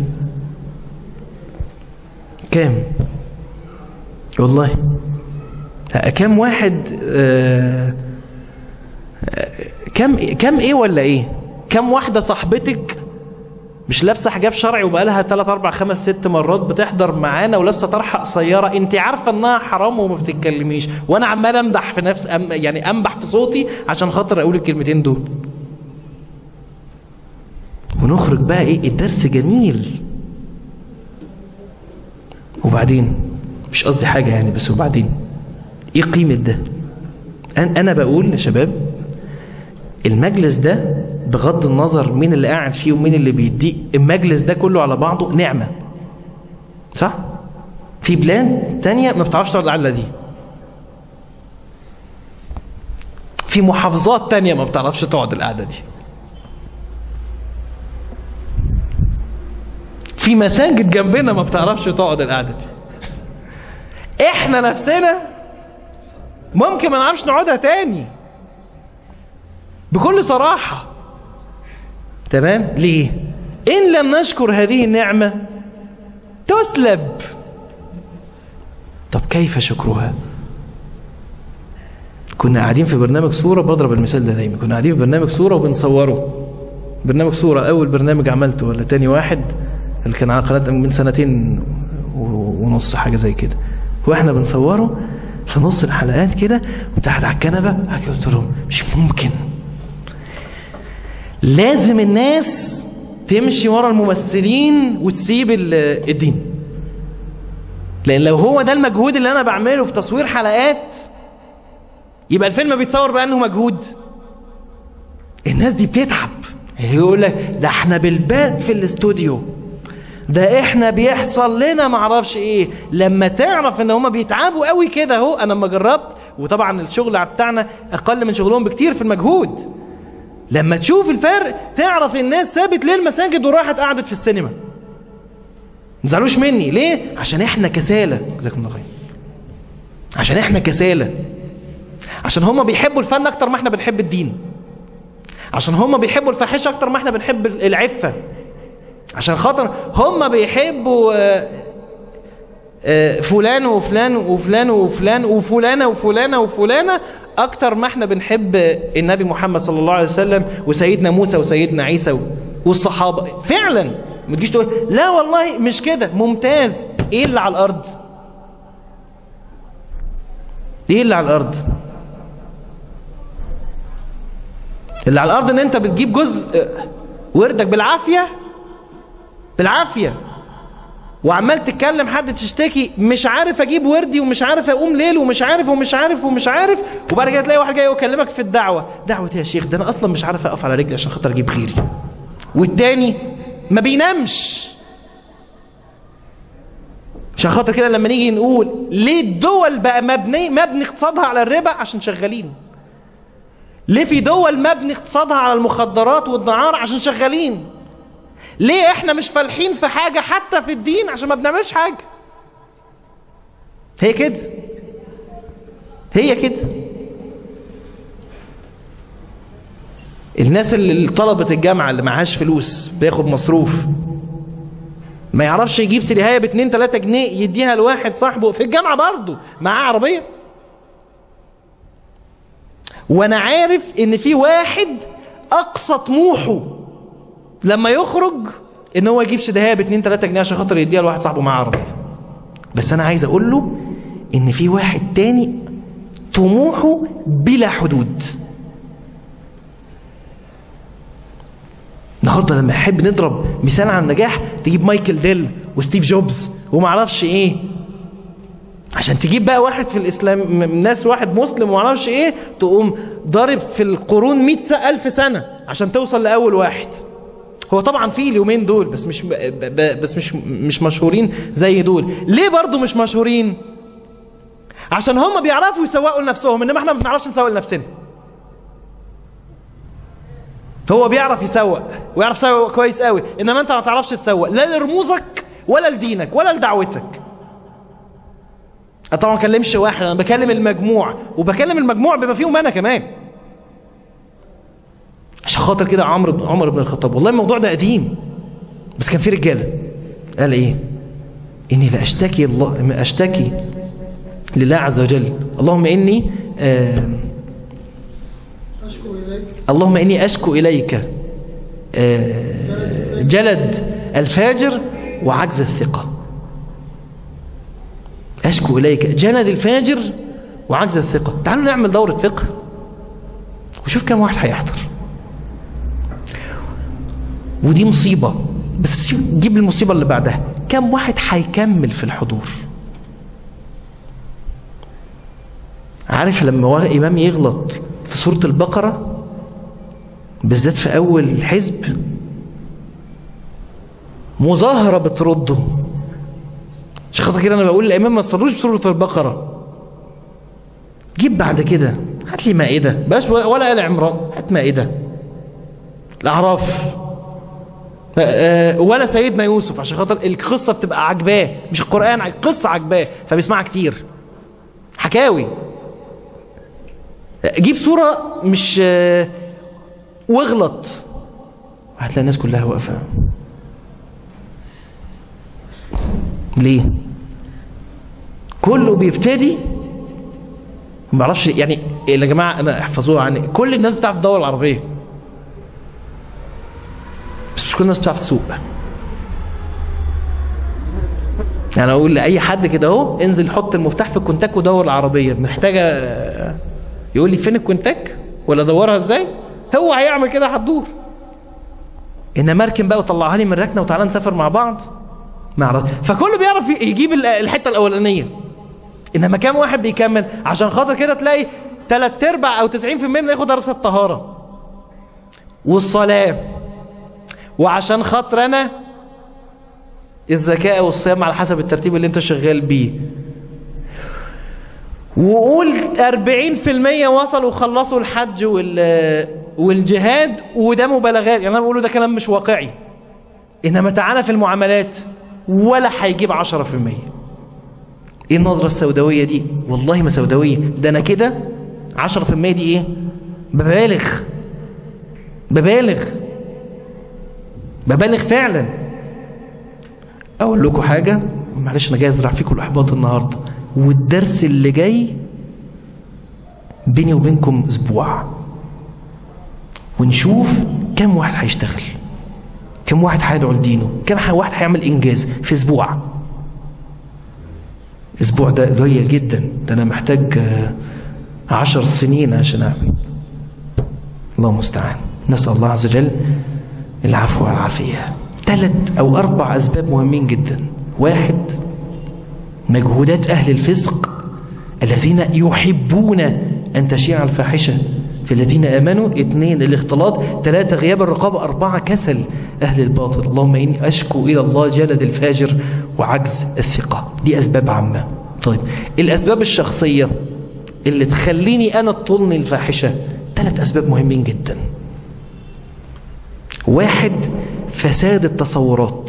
كام والله كم واحد آه، آه، كم كم ايه ولا ايه كم واحدة صاحبتك مش لابسه حجاب شرعي وبقالها 3 4 5 6 مرات بتحضر معانا ولابسه طرحه قصيره انت عارفه انها حرام وما بتتكلميش وانا عمال امدح في نفس أم يعني امبح في صوتي عشان خاطر اقول الكلمتين دول ونخرج بقى ايه الدرس جميل وبعدين مش قصدي حاجة يعني بس وبعدين ايه قيمة ده أن- انا بقول يا شباب المجلس ده بغض النظر مين اللي قاعد فيه ومين اللي بيديه المجلس ده كله على بعضه نعمة صح؟ في بلاد تانية ما بتعرفش تقعد القعدة دي في محافظات تانية ما بتعرفش تقعد القعدة دي في مساجد جنبنا ما بتعرفش تقعد القعدة دي احنا نفسنا ممكن ما نعرفش نقعدها تاني بكل صراحة تمام ليه إن لم نشكر هذه النعمة تسلب طب كيف شكرها كنا قاعدين في برنامج صورة بضرب المثال ده دايما كنا قاعدين في برنامج صورة وبنصوره برنامج صورة أول برنامج عملته ولا تاني واحد اللي كان على قناة من سنتين ونص حاجة زي كده واحنا بنصوره في نص الحلقات كده وتحت على الكنبة قلت لهم مش ممكن لازم الناس تمشي ورا الممثلين وتسيب الدين لان لو هو ده المجهود اللي انا بعمله في تصوير حلقات يبقى الفيلم بيتصور بانه مجهود الناس دي بتتعب يقول لك ده احنا بالبات في الاستوديو ده احنا بيحصل لنا معرفش ايه لما تعرف ان هما بيتعبوا قوي كده اهو انا لما جربت وطبعا الشغل بتاعنا اقل من شغلهم بكتير في المجهود لما تشوف الفرق تعرف الناس سابت ليه المساجد وراحت قعدت في السينما ما تزعلوش مني ليه عشان احنا كسالى جزاكم الله خير عشان احنا كسالى عشان هما بيحبوا الفن اكتر ما احنا بنحب الدين عشان هما بيحبوا الفاحشه اكتر ما احنا بنحب العفه عشان خاطر هم بيحبوا فلان وفلان وفلان وفلان وفلانة وفلانة وفلانة أكتر ما احنا بنحب النبي محمد صلى الله عليه وسلم وسيدنا موسى وسيدنا عيسى والصحابة فعلا ما تجيش تقول لا والله مش كده ممتاز ايه اللي على الأرض ايه اللي على الأرض اللي على الأرض ان انت بتجيب جزء وردك بالعافية بالعافية وعمال تتكلم حد تشتكي مش عارف اجيب وردي ومش عارف اقوم ليل ومش عارف ومش عارف ومش عارف وبعد كده تلاقي واحد جاي يكلمك في الدعوة دعوة يا شيخ ده انا اصلا مش عارف اقف على رجلي عشان خاطر اجيب غيري والتاني ما بينامش عشان خاطر كده لما نيجي نقول ليه الدول بقى مبني مبني اقتصادها على الربا عشان شغالين ليه في دول مبني اقتصادها على المخدرات والدعارة عشان شغالين ليه احنا مش فالحين في حاجة حتى في الدين عشان ما بنعملش حاجة هي كده هي كده الناس اللي طلبة الجامعة اللي معهاش فلوس بياخد مصروف ما يعرفش يجيب سريهاية باتنين تلاتة جنيه يديها لواحد صاحبه في الجامعة برضه معاه عربية وانا عارف ان في واحد اقصى طموحه لما يخرج ان هو يجيب سدهايه ب 2 3 جنيه عشان خاطر يديها لواحد صاحبه معاه عربيه بس انا عايز اقول له ان في واحد تاني طموحه بلا حدود النهارده لما احب نضرب مثال على النجاح تجيب مايكل ديل وستيف جوبز وما اعرفش ايه عشان تجيب بقى واحد في الاسلام ناس واحد مسلم وما اعرفش ايه تقوم ضارب في القرون 100 الف سنه عشان توصل لاول واحد هو طبعا في اليومين دول بس مش بس مش مش مشهورين زي دول ليه برضو مش مشهورين عشان هم بيعرفوا يسوقوا لنفسهم انما احنا ما بنعرفش نسوق لنفسنا هو بيعرف يسوق ويعرف يسوق كويس قوي انما انت ما تعرفش تسوق لا لرموزك ولا لدينك ولا لدعوتك انا طبعا ما بكلمش واحد انا بكلم المجموع وبكلم المجموع بما فيهم انا كمان عشان خاطر كده عمرو عمر بن الخطاب والله الموضوع ده قديم بس كان في رجاله قال ايه اني لا اشتكي الله اشتكي لله عز وجل اللهم اني آه اللهم اني اشكو اليك آه جلد الفاجر وعجز الثقه اشكو اليك جلد الفاجر وعجز الثقه تعالوا نعمل دوره فقه وشوف كم واحد هيحضر ودي مصيبة بس جيب المصيبة اللي بعدها كم واحد هيكمل في الحضور عارف لما إمام يغلط في سورة البقرة بالذات في اول حزب مظاهرة بترده عشان خاطر كده انا بقول الامام ما تصلوش بسورة البقرة جيب بعد كده هات لي مائدة بلاش ولا آل عمران هات مائدة الأعراف آه، ولا سيدنا يوسف عشان خاطر القصة بتبقى عجباه مش القرآن القصة عجباه فبيسمعها كتير حكاوي جيب صورة مش آه، واغلط هتلاقي الناس كلها واقفة ليه كله بيبتدي ما بعرفش يعني يا جماعه انا احفظوها عني كل الناس بتعرف تدور العربيه بس مش كل الناس بتعرف تسوق يعني اقول لاي حد كده اهو انزل حط المفتاح في الكونتاك ودور العربيه محتاجه يقول لي فين الكونتاك ولا ادورها ازاي هو هيعمل كده هتدور انما اركن بقى وطلعها لي من الركنه وتعالى نسافر مع بعض ما اعرف فكله بيعرف يجيب الحته الاولانيه انما كام واحد بيكمل عشان خاطر كده تلاقي تلات ارباع او 90% من ياخد درس الطهاره والصلاه وعشان خاطر انا الزكاه والصيام على حسب الترتيب اللي انت شغال بيه وقول 40% وصلوا وخلصوا الحج وال والجهاد وده مبالغات يعني انا بقوله ده كلام مش واقعي انما تعالى في المعاملات ولا هيجيب 10% ايه النظرة السوداوية دي والله ما سوداوية ده انا كده 10% دي ايه ببالغ ببالغ ببالغ فعلا اقول لكم حاجة معلش انا جاي ازرع فيكم الاحباط النهاردة والدرس اللي جاي بيني وبينكم اسبوع ونشوف كم واحد هيشتغل كم واحد هيدعو لدينه كم واحد هيعمل انجاز في اسبوع اسبوع ده قليل جدا ده انا محتاج عشر سنين عشان اعمل الله المستعان نسأل الله عز وجل العفو والعافية ثلاث او اربع اسباب مهمين جدا واحد مجهودات اهل الفسق الذين يحبون ان تشيع الفاحشة في الذين امنوا اثنين الاختلاط ثلاثة غياب الرقابة اربعة كسل اهل الباطل اللهم اني اشكو الى الله جلد الفاجر وعجز الثقة دي اسباب عامة طيب الاسباب الشخصية اللي تخليني انا تطولني الفاحشة ثلاث اسباب مهمين جدا واحد فساد التصورات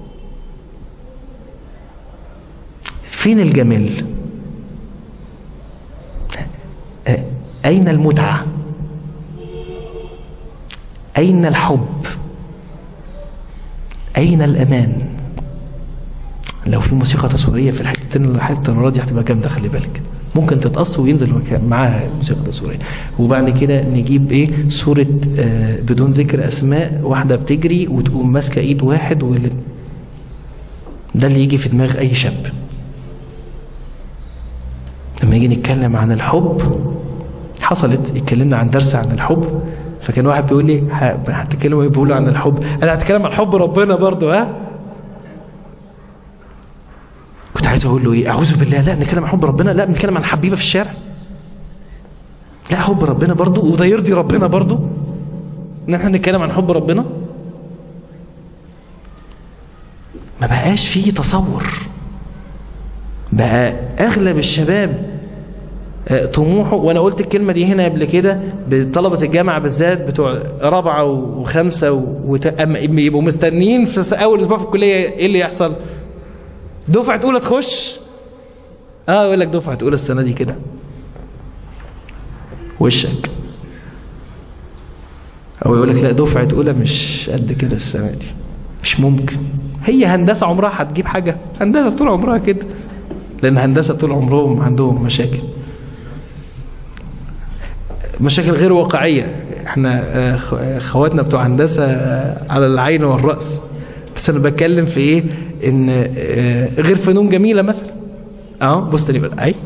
فين الجمال أين المتعة أين الحب أين الأمان لو في موسيقى تصويرية في الحتتين الحتة المرة دي هتبقى جامدة خلي بالك ممكن تتقص وينزل معاها موسيقى تصويرية وبعد كده نجيب ايه صورة آه بدون ذكر اسماء واحدة بتجري وتقوم ماسكة ايد واحد واللي ده اللي يجي في دماغ اي شاب لما يجي نتكلم عن الحب حصلت اتكلمنا عن درس عن الحب فكان واحد بيقول لي هتتكلموا ايه بيقولوا عن الحب انا هتكلم عن حب ربنا برضو ها كنت عايز اقول له ايه اعوذ بالله لا نتكلم عن حب ربنا لا بنتكلم عن حبيبه في الشارع لا حب ربنا برضو وده يرضي ربنا برضو ان احنا نتكلم عن حب ربنا ما بقاش فيه تصور بقى اغلب الشباب طموحه وانا قلت الكلمة دي هنا قبل كده بطلبة الجامعة بالذات بتوع رابعة وخمسة ويبقوا مستنيين في اول اسبوع في الكلية ايه اللي يحصل دفعة اولى تخش اه يقول لك دفعة اولى السنة دي كده وشك او يقول لك لا دفعة اولى مش قد كده السنة دي مش ممكن هي هندسة عمرها هتجيب حاجة هندسة طول عمرها كده لان هندسة طول عمرهم عندهم مشاكل مشاكل غير واقعية احنا اخواتنا بتوع هندسة على العين والرأس بس انا بتكلم في ايه ان غير فنون جميلة مثلا اه بص تاني بقى اي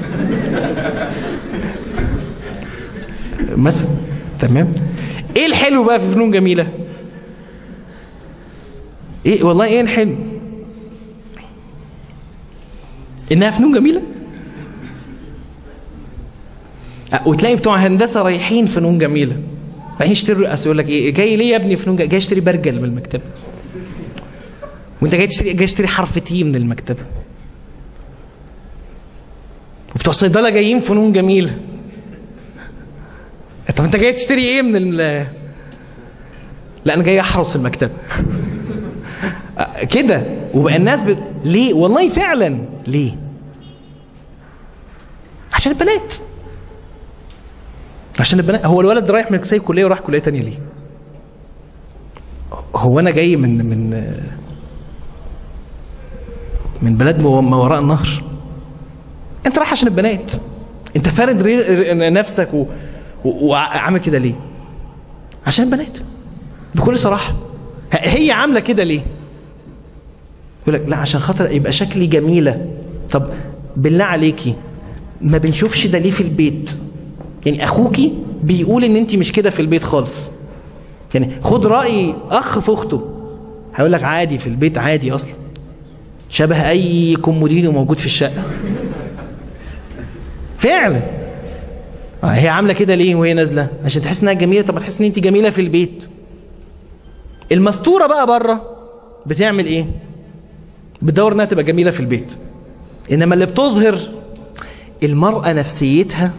مثلا تمام ايه الحلو بقى في فنون جميلة ايه والله ايه الحلو انها فنون جميله وتلاقي بتوع هندسة رايحين فنون جميلة بعدين يشتري اصل يقول لك ايه جاي ليه يا ابني فنون جاي اشتري برجل من المكتبه وانت جاي تشتري جاي اشتري حرف تي من المكتبه وبتوع الصيدله جايين فنون جميله طب انت جاي تشتري ايه من ال لا انا جاي احرس المكتبه كده وبقى الناس بت... ليه والله فعلا ليه عشان البنات عشان البنات هو الولد رايح من سايب كليه وراح كليه تانية ليه هو انا جاي من من من بلد ما وراء النهر انت رايح عشان البنات انت فارد نفسك و... وعامل كده ليه عشان البنات بكل صراحه هي عامله كده ليه يقول لك لا عشان خاطر يبقى شكلي جميله طب بالله عليكي ما بنشوفش ده ليه في البيت يعني اخوكي بيقول ان انت مش كده في البيت خالص يعني خد راي اخ في اخته هيقول لك عادي في البيت عادي اصلا شبه اي كومودينو موجود في الشقه فعلا هي عامله كده ليه وهي نازله عشان تحس انها جميله طب ما تحس ان انت جميله في البيت المستوره بقى بره بتعمل ايه بتدور انها تبقى جميله في البيت انما اللي بتظهر المراه نفسيتها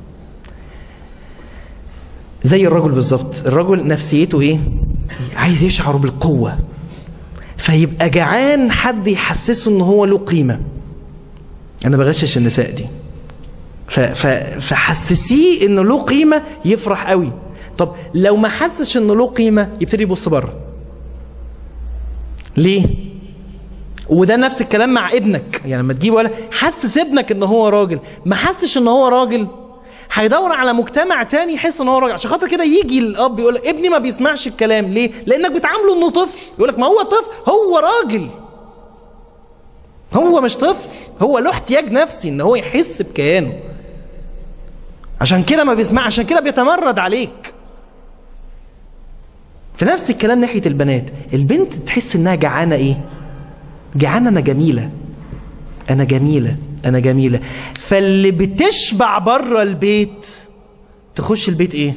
زي الرجل بالظبط الرجل نفسيته ايه عايز يشعر بالقوه فيبقى جعان حد يحسسه ان هو له قيمه انا بغشش النساء دي فحسسيه انه له قيمه يفرح قوي طب لو ما حسش انه له قيمه يبتدي يبص بره ليه وده نفس الكلام مع ابنك يعني لما تجيب ولا حسس ابنك ان هو راجل ما حسش ان هو راجل هيدور على مجتمع تاني يحس ان هو راجل عشان خاطر كده يجي الاب يقول لك ابني ما بيسمعش الكلام ليه لانك بتعامله انه طفل يقول لك ما هو طفل هو راجل هو مش طفل هو له احتياج نفسي ان هو يحس بكيانه عشان كده ما بيسمع عشان كده بيتمرد عليك في نفس الكلام ناحية البنات البنت تحس انها جعانة ايه جعانة انا جميلة انا جميلة انا جميلة فاللي بتشبع بره البيت تخش البيت ايه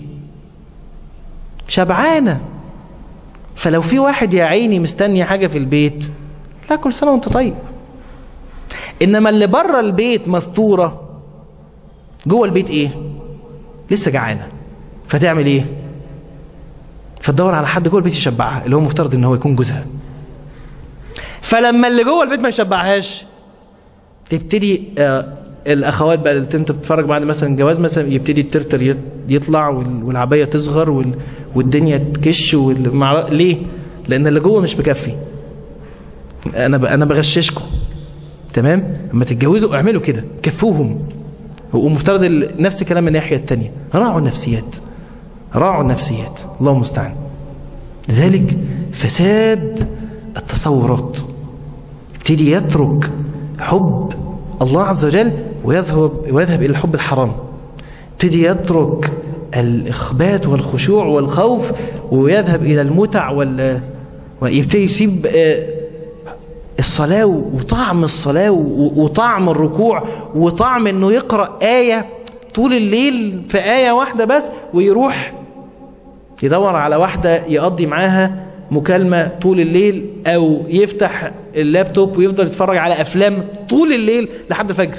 شبعانة فلو في واحد يا عيني مستني حاجة في البيت لا كل سنة وانت طيب انما اللي بره البيت مستورة جوه البيت ايه لسه جعانة فتعمل ايه فتدور على حد جوه البيت يشبعها اللي هو مفترض ان هو يكون جوزها فلما اللي جوه البيت ما يشبعهاش تبتدي آه الاخوات بقى اللي انت بتتفرج بعد مثلا جواز مثلا يبتدي الترتر يطلع والعبايه تصغر والدنيا تكش والمع... ليه لان اللي جوه مش مكفي انا ب... انا بغششكم تمام لما تتجوزوا اعملوا كده كفوهم ومفترض نفس الكلام من الناحيه الثانيه راعوا النفسيات راعوا النفسيات الله المستعان لذلك فساد التصورات يبتدي يترك حب الله عز وجل ويذهب ويذهب الى الحب الحرام يبتدي يترك الاخبات والخشوع والخوف ويذهب الى المتع وال ويبتدي يسيب الصلاة وطعم الصلاة وطعم الركوع وطعم انه يقرأ آية طول الليل في آية واحدة بس ويروح يدور على واحدة يقضي معاها مكالمة طول الليل او يفتح اللابتوب ويفضل يتفرج على افلام طول الليل لحد الفجر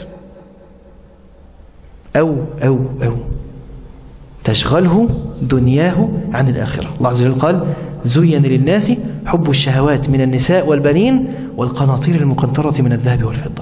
او او او تشغله دنياه عن الآخرة الله عز وجل قال زين للناس حب الشهوات من النساء والبنين والقناطير المقنطرة من الذهب والفضة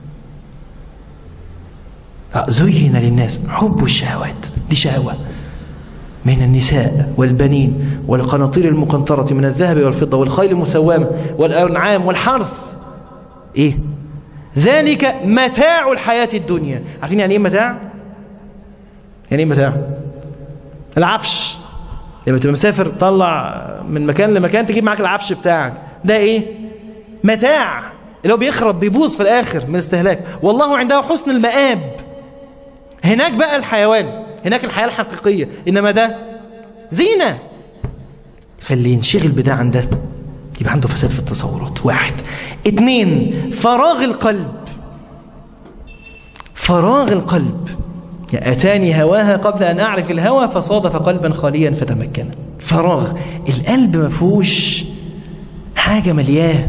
زين للناس حب الشهوات دي شهوة من النساء والبنين والقناطير المقنطرة من الذهب والفضة والخيل المسوامة والأنعام والحرث إيه ذلك متاع الحياة الدنيا عارفين يعني إيه متاع يعني إيه متاع العفش لما تبقى مسافر طلع من مكان لمكان تجيب معاك العفش بتاعك ده ايه متاع اللي هو بيخرب بيبوظ في الاخر من استهلاك والله عنده حسن المآب هناك بقى الحيوان هناك الحياة الحقيقية انما ده زينة فاللي ينشغل بده عن ده يبقى عنده فساد في التصورات واحد اتنين فراغ القلب فراغ القلب أتاني هواها قبل أن أعرف الهوى فصادف قلبا خاليا فتمكن فراغ القلب ما فيهوش حاجة ملياه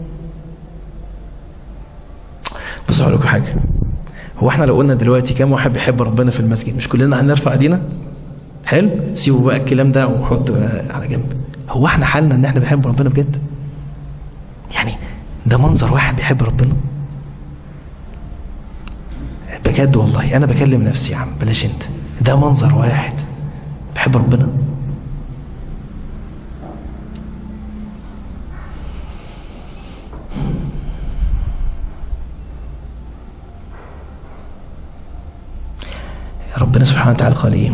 بصوا أقول لكم حاجة هو احنا لو قلنا دلوقتي كم واحد بيحب ربنا في المسجد مش كلنا هنرفع ايدينا حلو سيبوا بقى الكلام ده وحطوا على جنب هو احنا حالنا ان احنا بنحب ربنا بجد يعني ده منظر واحد بيحب ربنا بجد والله انا بكلم نفسي يا عم بلاش انت ده منظر واحد بيحب ربنا ربنا سبحانه وتعالى قال ايه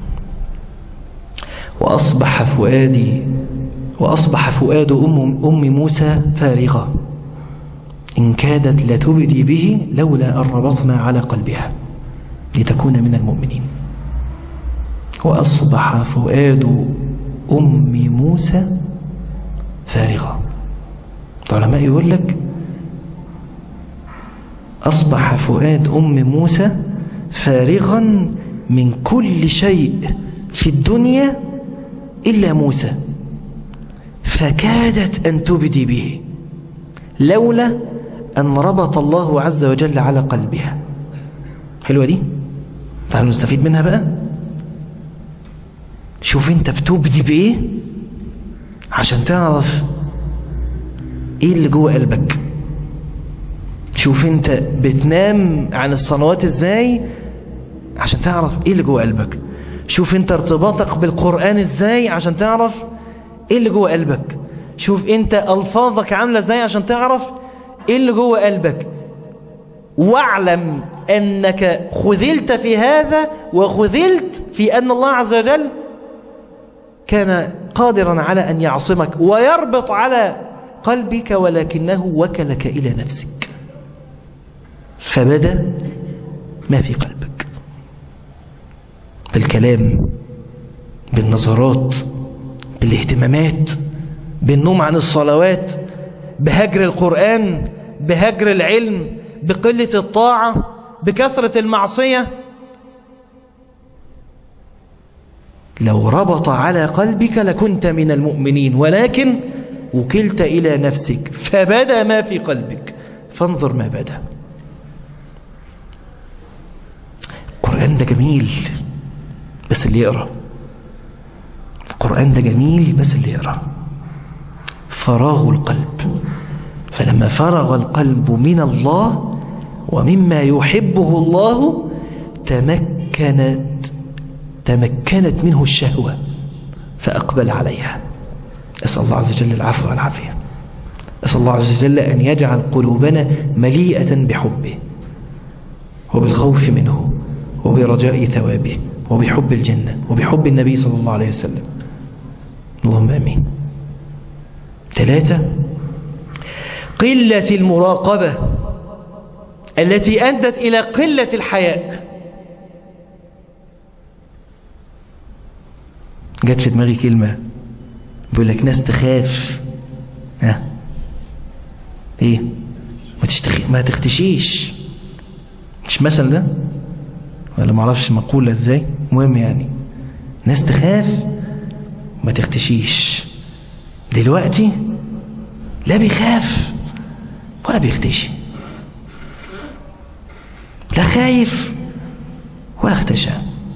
وأصبح فؤادي وأصبح فؤاد أم, أم موسى فارغا إن كادت لتبدي به لولا أن ربطنا على قلبها لتكون من المؤمنين وأصبح فؤاد أم موسى فارغا العلماء يقول لك أصبح فؤاد أم موسى فارغا من كل شيء في الدنيا إلا موسى فكادت أن تبدي به لولا أن ربط الله عز وجل على قلبها حلوة دي تعالوا نستفيد منها بقى شوف انت بتبدي بايه عشان تعرف ايه اللي جوه قلبك شوف انت بتنام عن الصلوات ازاي عشان تعرف ايه اللي جوه قلبك شوف انت ارتباطك بالقرآن ازاي عشان تعرف ايه اللي جوه قلبك شوف انت الفاظك عاملة ازاي عشان تعرف ايه اللي جوه قلبك واعلم انك خذلت في هذا وخذلت في ان الله عز وجل كان قادرا على ان يعصمك ويربط على قلبك ولكنه وكلك الى نفسك فبدا ما في قلبك بالكلام بالنظرات بالاهتمامات بالنوم عن الصلوات بهجر القرآن بهجر العلم بقلة الطاعة بكثرة المعصية لو ربط على قلبك لكنت من المؤمنين ولكن وكلت إلى نفسك فبدا ما في قلبك فانظر ما بدا القرآن ده جميل بس اللي يقرأ القرآن ده جميل بس اللي يقرأ فراغ القلب فلما فرغ القلب من الله ومما يحبه الله تمكنت تمكنت منه الشهوة فأقبل عليها أسأل الله عز وجل العفو والعافية أسأل الله عز وجل أن يجعل قلوبنا مليئة بحبه وبالخوف منه وبرجاء ثوابه وبحب الجنة وبحب النبي صلى الله عليه وسلم اللهم أمين ثلاثة قلة المراقبة التي أدت إلى قلة الحياء جت في دماغي كلمة بيقول لك ناس تخاف ها ايه ما تشتخي ما تختشيش مش مثل ده ولا ما اعرفش مقولة ازاي مهم يعني ناس تخاف ما تختشيش دلوقتي لا بيخاف ولا بيختشي لا خايف ولا اختشى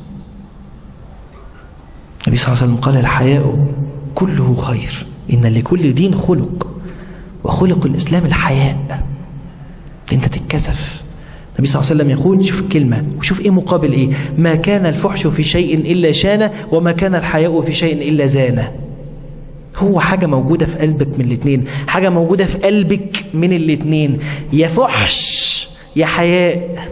النبي صلى الله عليه وسلم قال الحياء كله خير إن لكل دين خلق وخلق الإسلام الحياء انت تتكسف النبي صلى الله عليه وسلم يقول شوف الكلمة وشوف ايه مقابل ايه ما كان الفحش في شيء إلا شانه وما كان الحياء في شيء إلا زانه هو حاجة موجودة في قلبك من الاتنين حاجة موجودة في قلبك من الاتنين يا فحش يا حياء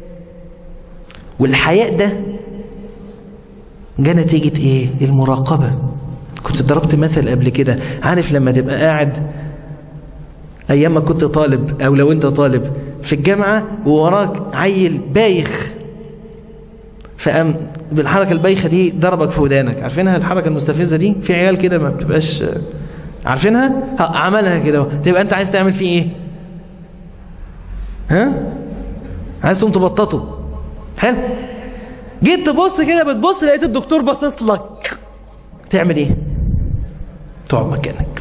والحياء ده جاء نتيجة ايه المراقبة كنت ضربت مثل قبل كده عارف لما تبقى قاعد ايام ما كنت طالب او لو انت طالب في الجامعة ووراك عيل بايخ فقام بالحركة البايخة دي ضربك في ودانك عارفينها الحركة المستفزة دي في عيال كده ما بتبقاش عارفينها عملها كده تبقى انت عايز تعمل فيه ايه ها عايز تقوم تبططه حلو جيت تبص كده بتبص لقيت الدكتور باصص لك تعمل ايه تقعد مكانك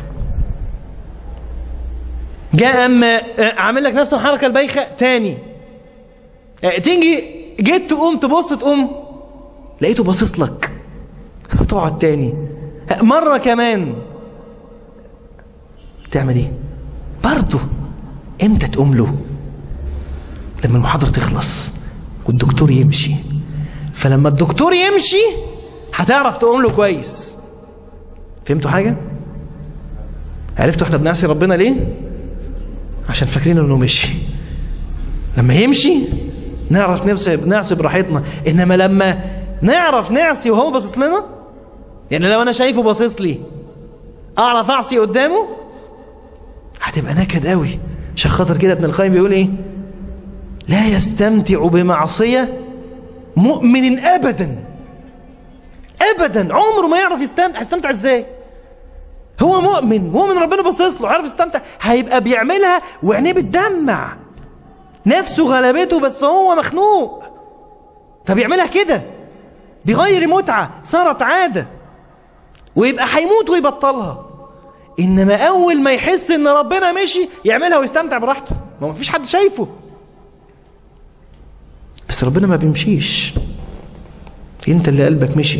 جاء أم عامل لك نفس الحركة البايخة تاني تيجي جيت تقوم تبص تقوم لقيته باصص لك تقعد تاني مرة كمان تعمل ايه برضه امتى تقوم له لما المحاضرة تخلص والدكتور يمشي فلما الدكتور يمشي هتعرف تقوم له كويس فهمتوا حاجة عرفتوا احنا بنعصي ربنا ليه عشان فاكرين انه مشي لما يمشي نعرف نعصي نعصي براحتنا انما لما نعرف نعصي وهو باصص لنا يعني لو انا شايفه باصص لي اعرف اعصي قدامه هتبقى نكد قوي عشان خاطر كده ابن القيم بيقول ايه لا يستمتع بمعصية مؤمن ابدا ابدا عمره ما يعرف يستمتع يستمتع ازاي هو مؤمن مؤمن ربنا باصص له عارف يستمتع هيبقى بيعملها وعينيه بتدمع نفسه غلبته بس هو مخنوق فبيعملها كده بغير متعة صارت عادة ويبقى هيموت ويبطلها إنما أول ما يحس إن ربنا مشي يعملها ويستمتع براحته ما مفيش حد شايفه بس ربنا ما بيمشيش انت اللي قلبك مشي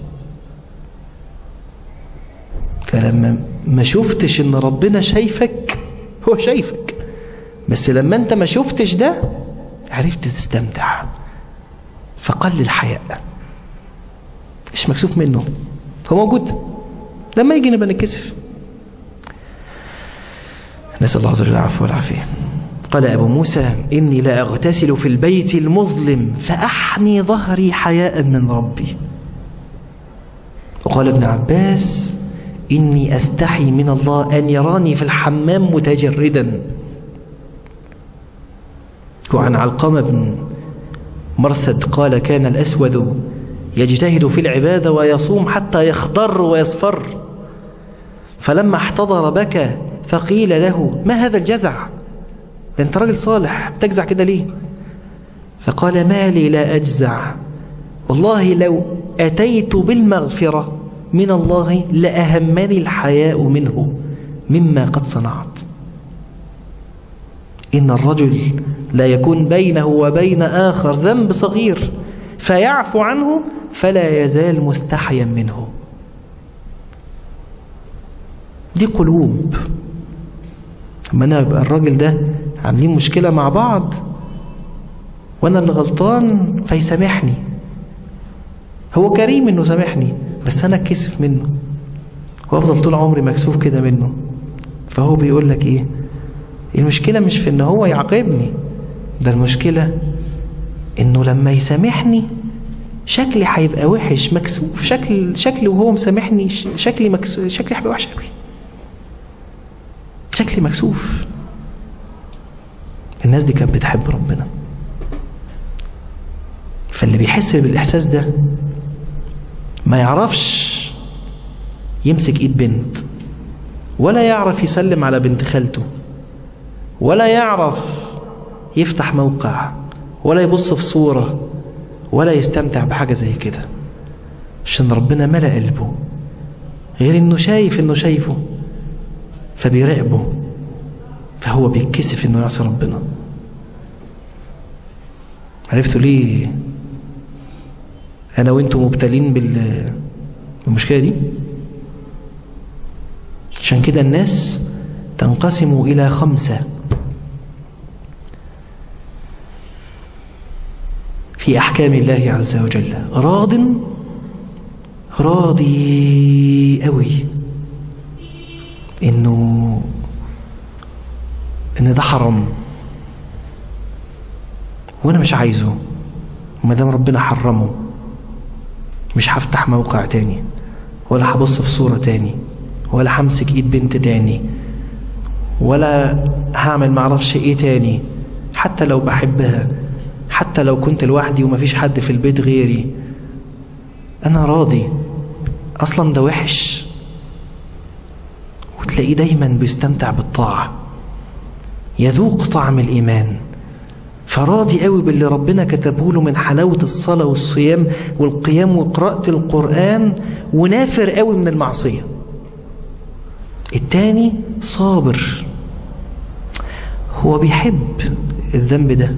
فلما ما شفتش ان ربنا شايفك هو شايفك بس لما انت ما شفتش ده عرفت تستمتع فقل الحياء مش مكسوف منه هو موجود لما يجي نبقى نتكسف نسأل الله عز وجل العفو والعافية قال أبو موسى إني لا أغتسل في البيت المظلم فأحني ظهري حياء من ربي وقال ابن عباس إني أستحي من الله أن يراني في الحمام متجردا وعن علقمة بن مرثد قال كان الأسود يجتهد في العبادة ويصوم حتى يخضر ويصفر فلما احتضر بكى فقيل له ما هذا الجزع ده انت راجل صالح بتجزع كده ليه فقال ما لي لا أجزع والله لو أتيت بالمغفرة من الله لأهمني الحياء منه مما قد صنعت إن الرجل لا يكون بينه وبين آخر ذنب صغير فيعفو عنه فلا يزال مستحيا منه دي قلوب لما انا يبقى الراجل ده عاملين مشكلة مع بعض وانا اللي غلطان فيسامحني هو كريم انه سامحني بس انا اتكسف منه وافضل طول عمري مكسوف كده منه فهو بيقول لك ايه المشكلة مش في ان هو يعاقبني ده المشكلة انه لما يسامحني شكلي هيبقى وحش مكسوف شكل شكلي وهو مسامحني شكلي مكسوف شكلي هيبقى وحش قوي شكلي مكسوف الناس دي كانت بتحب ربنا فاللي بيحس بالاحساس ده ما يعرفش يمسك ايد بنت ولا يعرف يسلم على بنت خالته ولا يعرف يفتح موقع ولا يبص في صورة ولا يستمتع بحاجة زي كده عشان ربنا ملأ قلبه غير انه شايف انه شايفه فبيراقبه فهو بيتكسف انه يعصي ربنا عرفتوا ليه انا وانتم مبتلين بالمشكلة دي عشان كده الناس تنقسم الى خمسة في أحكام الله عز وجل راض راضي قوي إنه إن ده حرام وأنا مش عايزه وما دام ربنا حرمه مش هفتح موقع تاني ولا هبص في صورة تاني ولا همسك ايد بنت تاني ولا هعمل معرفش ايه تاني حتى لو بحبها حتى لو كنت لوحدي ومفيش حد في البيت غيري انا راضي اصلا ده وحش وتلاقيه دايما بيستمتع بالطاعة يذوق طعم الايمان فراضي قوي باللي ربنا كتبه له من حلاوة الصلاة والصيام والقيام وقراءة القرآن ونافر قوي من المعصية التاني صابر هو بيحب الذنب ده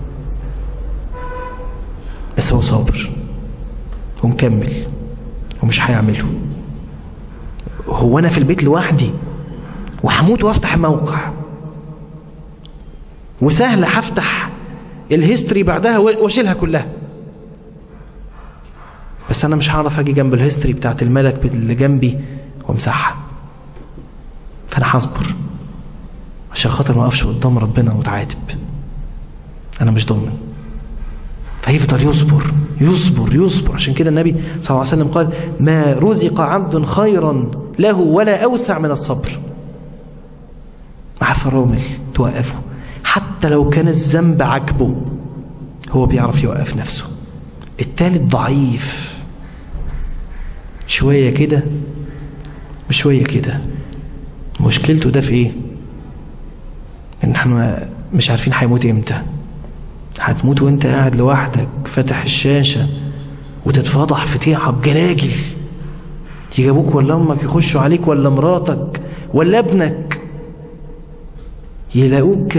بس هو صابر ومكمل ومش هيعمله هو انا في البيت لوحدي وهموت وافتح موقع وسهل هفتح الهيستوري بعدها واشيلها كلها بس انا مش هعرف اجي جنب الهيستوري بتاعت الملك اللي جنبي وامسحها فانا هصبر عشان خاطر ما اقفش قدام ربنا واتعاتب انا مش ضامن فيفضل يصبر يصبر يصبر عشان كده النبي صلى الله عليه وسلم قال ما رزق عبد خيرا له ولا أوسع من الصبر مع فرامل توقفه حتى لو كان الذنب عجبه هو بيعرف يوقف نفسه التالت ضعيف شوية كده وشوية كده مشكلته ده في ايه ان احنا مش عارفين هيموت امتى هتموت وانت قاعد لوحدك فاتح الشاشة وتتفضح في طيعة بجراجل يجي ابوك ولا امك يخشوا عليك ولا مراتك ولا ابنك يلاقوك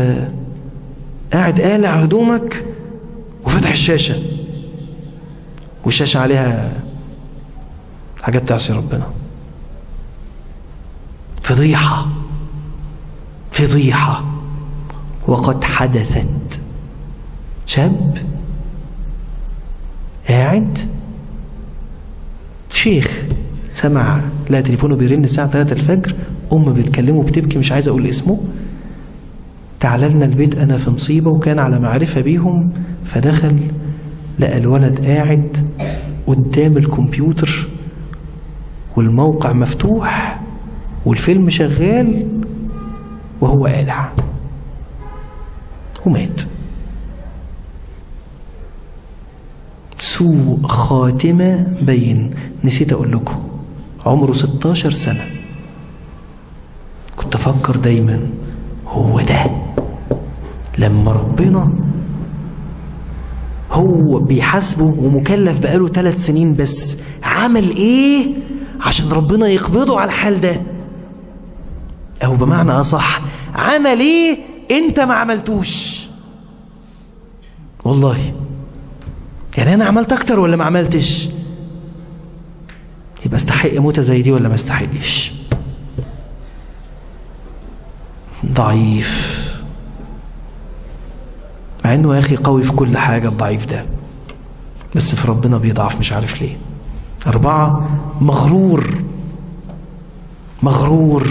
قاعد قالع هدومك وفتح الشاشة والشاشة عليها حاجات تعصي ربنا فضيحة فضيحة وقد حدثت شاب قاعد شيخ سمع لا تليفونه بيرن الساعة 3 الفجر أم بتكلمه بتبكي مش عايز أقول اسمه تعال لنا البيت أنا في مصيبة وكان على معرفة بيهم فدخل لقى الولد قاعد قدام الكمبيوتر والموقع مفتوح والفيلم شغال وهو قالع ومات سوء خاتمة بين نسيت أقول لكم عمره 16 سنة كنت أفكر دايما هو ده لما ربنا هو بيحاسبه ومكلف بقاله ثلاث سنين بس عمل ايه عشان ربنا يقبضه على الحال ده او بمعنى اصح عمل ايه انت ما عملتوش والله يعني انا عملت اكتر ولا ما عملتش يبقى استحق موتة زي دي ولا ما استحقش ضعيف مع انه يا اخي قوي في كل حاجة الضعيف ده بس في ربنا بيضعف مش عارف ليه اربعة مغرور مغرور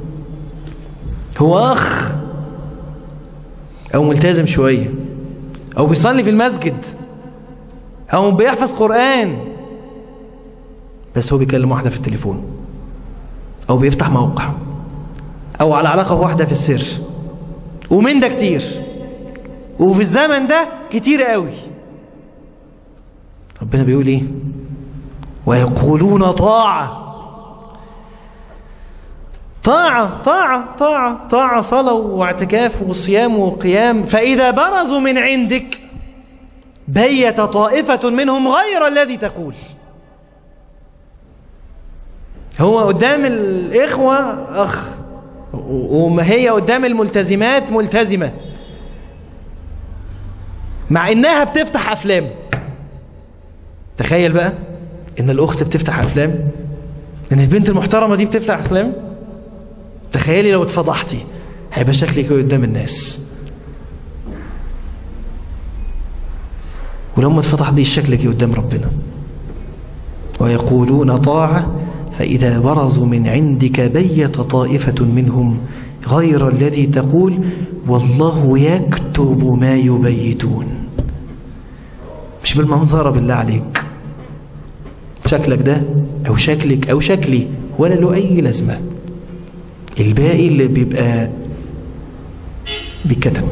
هو اخ او ملتزم شوية او بيصلي في المسجد او بيحفظ قرآن بس هو بيكلم واحدة في التليفون او بيفتح موقع او على علاقة واحدة في السر ومن ده كتير وفي الزمن ده كتير قوي ربنا بيقول ايه ويقولون طاعة طاعة طاعة طاعة طاعة صلاة واعتكاف وصيام وقيام فإذا برزوا من عندك بيت طائفة منهم غير الذي تقول هو قدام الإخوة أخ وما هي قدام الملتزمات ملتزمة مع إنها بتفتح أفلام تخيل بقى إن الأخت بتفتح أفلام إن البنت المحترمة دي بتفتح أفلام تخيلي لو اتفضحتي هيبقى شكلك قدام الناس ولما اتفضح دي شكلك قدام ربنا ويقولون طاعة فإذا برزوا من عندك بيت طائفة منهم غير الذي تقول والله يكتب ما يبيتون مش بالمنظرة بالله عليك شكلك ده أو شكلك أو شكلي ولا له أي لازمة الباقي اللي بيبقى بيتكتب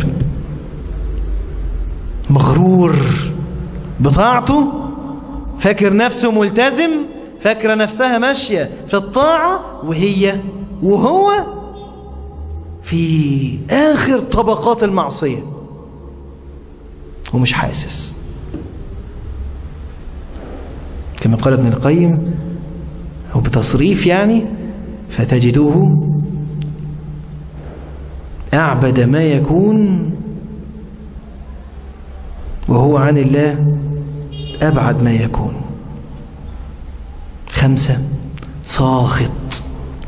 مغرور بطاعته فاكر نفسه ملتزم فاكرة نفسها ماشية في الطاعة وهي وهو في آخر طبقات المعصية ومش حاسس كما قال ابن القيم أو بتصريف يعني فتجدوه أعبد ما يكون وهو عن الله أبعد ما يكون خمسة ساخط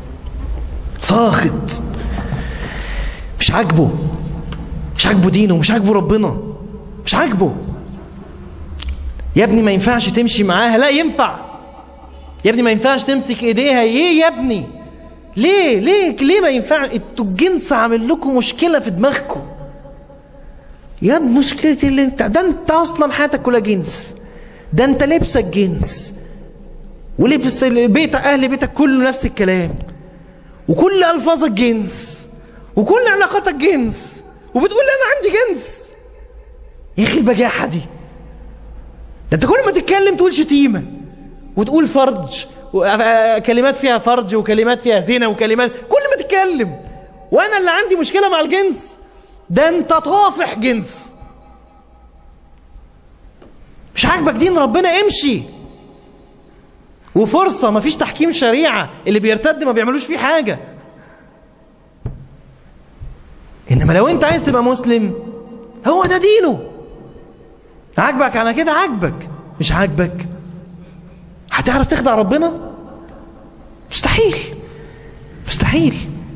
ساخط مش عاجبه مش عاجبه دينه مش عاجبه ربنا مش عاجبه يا ابني ما ينفعش تمشي معاها لا ينفع يا ابني ما ينفعش تمسك ايديها ايه يا ابني ليه ليه ليه ما ينفع انتوا الجنس عامل لكم مشكله في دماغكم يا ابني مشكله اللي انت ده انت اصلا حياتك كلها جنس ده انت لبسك جنس ولبس بيت اهل بيتك كله نفس الكلام وكل الفاظك جنس وكل علاقاتك جنس وبتقول لي انا عندي جنس يا اخي البجاحه دي ده انت كل ما تتكلم تقول شتيمه وتقول فرج كلمات فيها فرج وكلمات فيها زنا وكلمات كل ما تتكلم وانا اللي عندي مشكله مع الجنس ده انت طافح جنس مش عاجبك دين ربنا امشي وفرصة مفيش تحكيم شريعة اللي بيرتد ما بيعملوش فيه حاجة إنما لو أنت عايز تبقى مسلم هو ده دينه عاجبك على كده عاجبك مش عاجبك هتعرف تخدع ربنا مستحيل مستحيل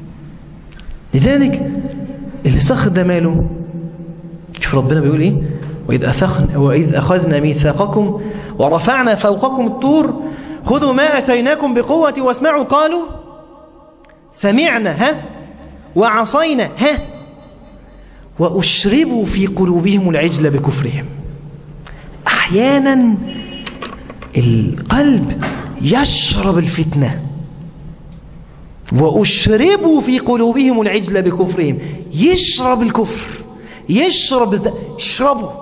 لذلك اللي سخر ده ماله شوف ربنا بيقول ايه وإذ, أخذنا, وإذ أخذنا ميثاقكم ورفعنا فوقكم الطور خذوا ما أتيناكم بقوة واسمعوا قالوا سمعنا ها وعصينا ها وأشربوا في قلوبهم العجل بكفرهم أحيانا القلب يشرب الفتنة وأشربوا في قلوبهم العجل بكفرهم يشرب الكفر يشرب يشربه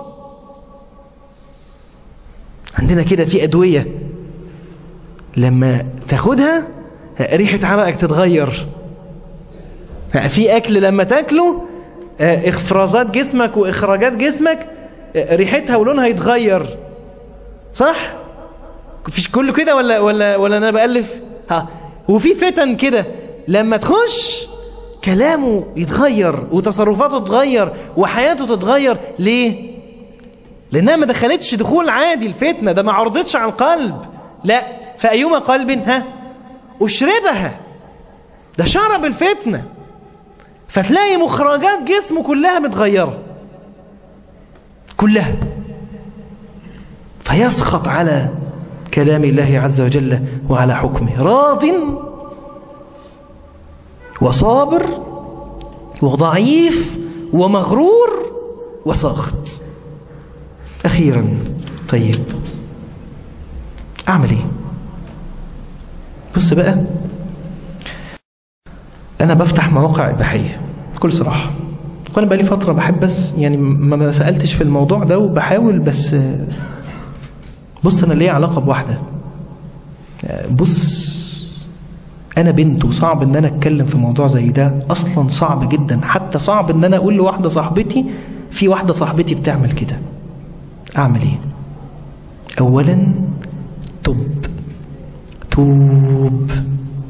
عندنا كده في أدوية لما تاخدها ريحة عرقك تتغير في أكل لما تاكله إفرازات جسمك وإخراجات جسمك ريحتها ولونها يتغير صح؟ فيش كله كده ولا ولا ولا انا بألف ها وفي فتن كده لما تخش كلامه يتغير وتصرفاته تتغير وحياته تتغير ليه لانها ما دخلتش دخول عادي الفتنه ده ما عرضتش على القلب لا فايما قلب ها اشربها ده شرب الفتنه فتلاقي مخرجات جسمه كلها متغيره كلها فيسخط على كلام الله عز وجل وعلى حكمه راض وصابر وضعيف ومغرور وساخط أخيرا طيب أعمل إيه بص بقى أنا بفتح مواقع إباحية بكل صراحة وأنا بقالي فترة بحب بس يعني ما سألتش في الموضوع ده وبحاول بس بص أنا ليا علاقة بواحدة بص أنا بنت وصعب إن أنا أتكلم في موضوع زي ده أصلا صعب جدا حتى صعب إن أنا أقول لواحدة صاحبتي في واحدة صاحبتي بتعمل كده أعمل إيه أولا تب توب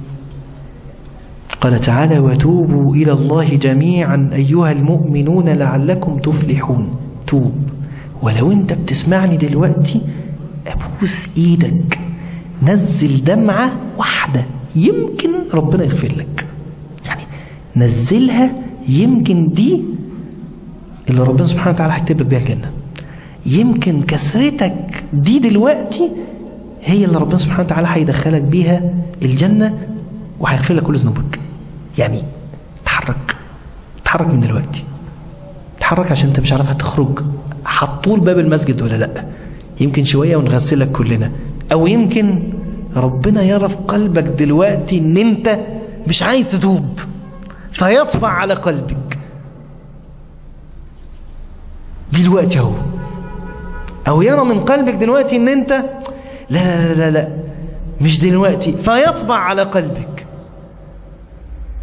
قال تعالى وتوبوا إلى الله جميعا أيها المؤمنون لعلكم تفلحون توب ولو أنت بتسمعني دلوقتي أبوس إيدك نزل دمعة واحدة يمكن ربنا يغفر لك يعني نزلها يمكن دي اللي ربنا سبحانه وتعالى هيكتب لك بيها الجنة يمكن كسرتك دي دلوقتي هي اللي ربنا سبحانه وتعالى هيدخلك بيها الجنة وهيغفر لك كل ذنوبك يعني تحرك تحرك من دلوقتي تحرك عشان انت مش عارف هتخرج هتطول باب المسجد ولا لا يمكن شوية ونغسلك كلنا او يمكن ربنا يرى في قلبك دلوقتي ان انت مش عايز تتوب فيطفع على قلبك دلوقتي اهو او يرى من قلبك دلوقتي ان انت لا لا لا لا مش دلوقتي فيطبع على قلبك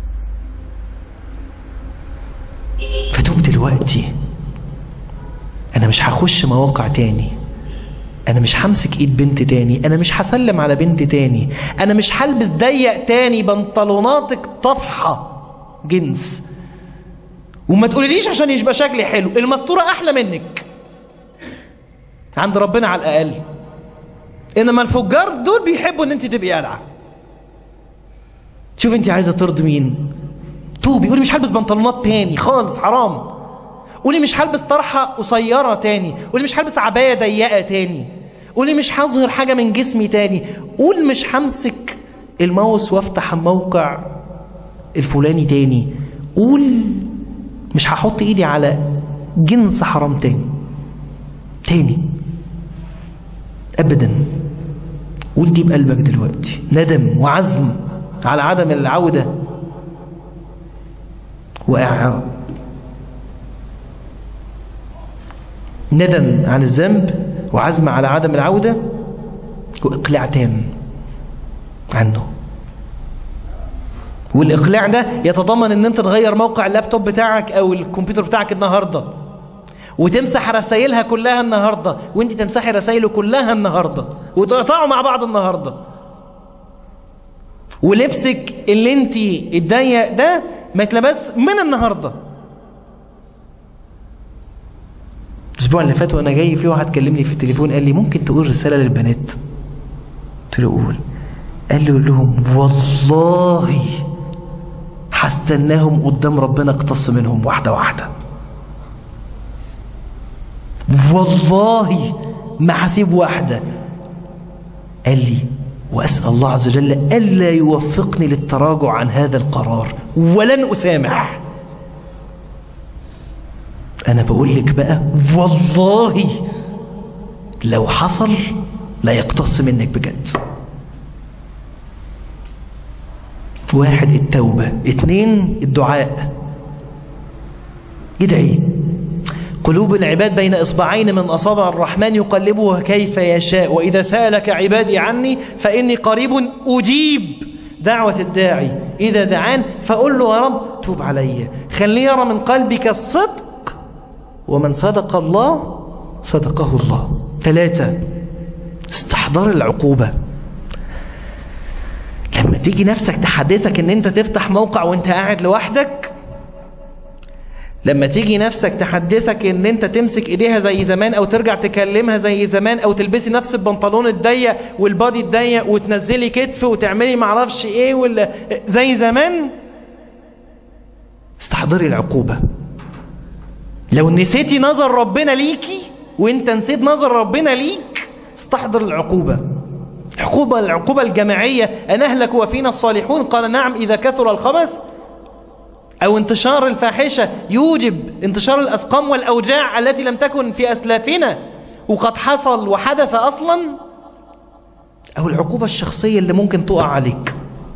فتوب دلوقتي انا مش هخش مواقع تاني انا مش همسك ايد بنت تاني انا مش هسلم على بنت تاني انا مش هلبس ضيق تاني بنطلوناتك طفحة جنس وما تقوليليش عشان يبقى شكلي حلو المستورة احلى منك عند ربنا على الاقل انما الفجار دول بيحبوا ان انت تبقي قلعه شوف انت عايزه ترضي مين توبي قولي مش هلبس بنطلونات تاني خالص حرام قولي مش هلبس طرحه قصيره تاني قولي مش هلبس عبايه ضيقه تاني قولي مش هظهر حاجه من جسمي تاني قول مش همسك الماوس وافتح الموقع الفلاني تاني قول مش هحط ايدي على جنس حرام تاني تاني ابدا قول دي بقلبك دلوقتي ندم وعزم على عدم العودة وإعراض ندم عن الذنب وعزم على عدم العودة وإقلاع تام عنه والإقلاع ده يتضمن ان انت تغير موقع اللابتوب بتاعك او الكمبيوتر بتاعك النهاردة وتمسح رسائلها كلها النهاردة وانت تمسحي رسائله كلها النهاردة وتقطعوا مع بعض النهاردة ولبسك اللي انت الضيق ده ما يتلبس من النهاردة الاسبوع اللي فات وانا جاي في واحد كلمني في التليفون قال لي ممكن تقول رسالة للبنات قلت له قول قال لي قول لهم والله هستناهم قدام ربنا اقتص منهم واحدة واحدة والله ما هسيب واحدة قال لي وأسأل الله عز وجل ألا يوفقني للتراجع عن هذا القرار ولن أسامح أنا بقول لك بقى والله لو حصل لا يقتص منك بجد واحد التوبة اتنين الدعاء ادعي قلوب العباد بين إصبعين من أصابع الرحمن يقلبها كيف يشاء وإذا سألك عبادي عني فإني قريب أجيب دعوة الداعي إذا دعان فقل له يا رب توب علي خلي يرى من قلبك الصدق ومن صدق الله صدقه الله ثلاثة استحضار العقوبة لما تيجي نفسك تحدثك ان انت تفتح موقع وانت قاعد لوحدك لما تيجي نفسك تحدثك ان انت تمسك ايديها زي زمان او ترجع تكلمها زي زمان او تلبسي نفس البنطلون الضيق والبادي الضيق وتنزلي كتف وتعملي معرفش ايه ولا زي زمان استحضري العقوبة لو نسيتي نظر ربنا ليكي وانت نسيت نظر ربنا ليك استحضر العقوبة العقوبة العقوبة الجماعية أن أهلك وفينا الصالحون قال نعم إذا كثر الخبث أو انتشار الفاحشة يوجب انتشار الأسقام والأوجاع التي لم تكن في أسلافنا وقد حصل وحدث أصلا أو العقوبة الشخصية اللي ممكن تقع عليك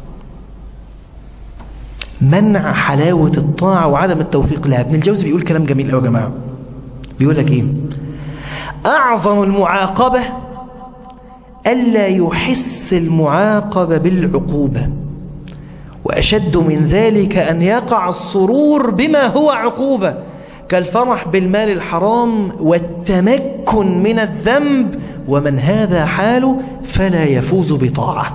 منع حلاوة الطاعة وعدم التوفيق لها ابن الجوزي بيقول كلام جميل قوي يا جماعة بيقول لك ايه أعظم المعاقبة ألا يحس المعاقب بالعقوبة وأشد من ذلك أن يقع السرور بما هو عقوبة كالفرح بالمال الحرام والتمكن من الذنب ومن هذا حاله فلا يفوز بطاعة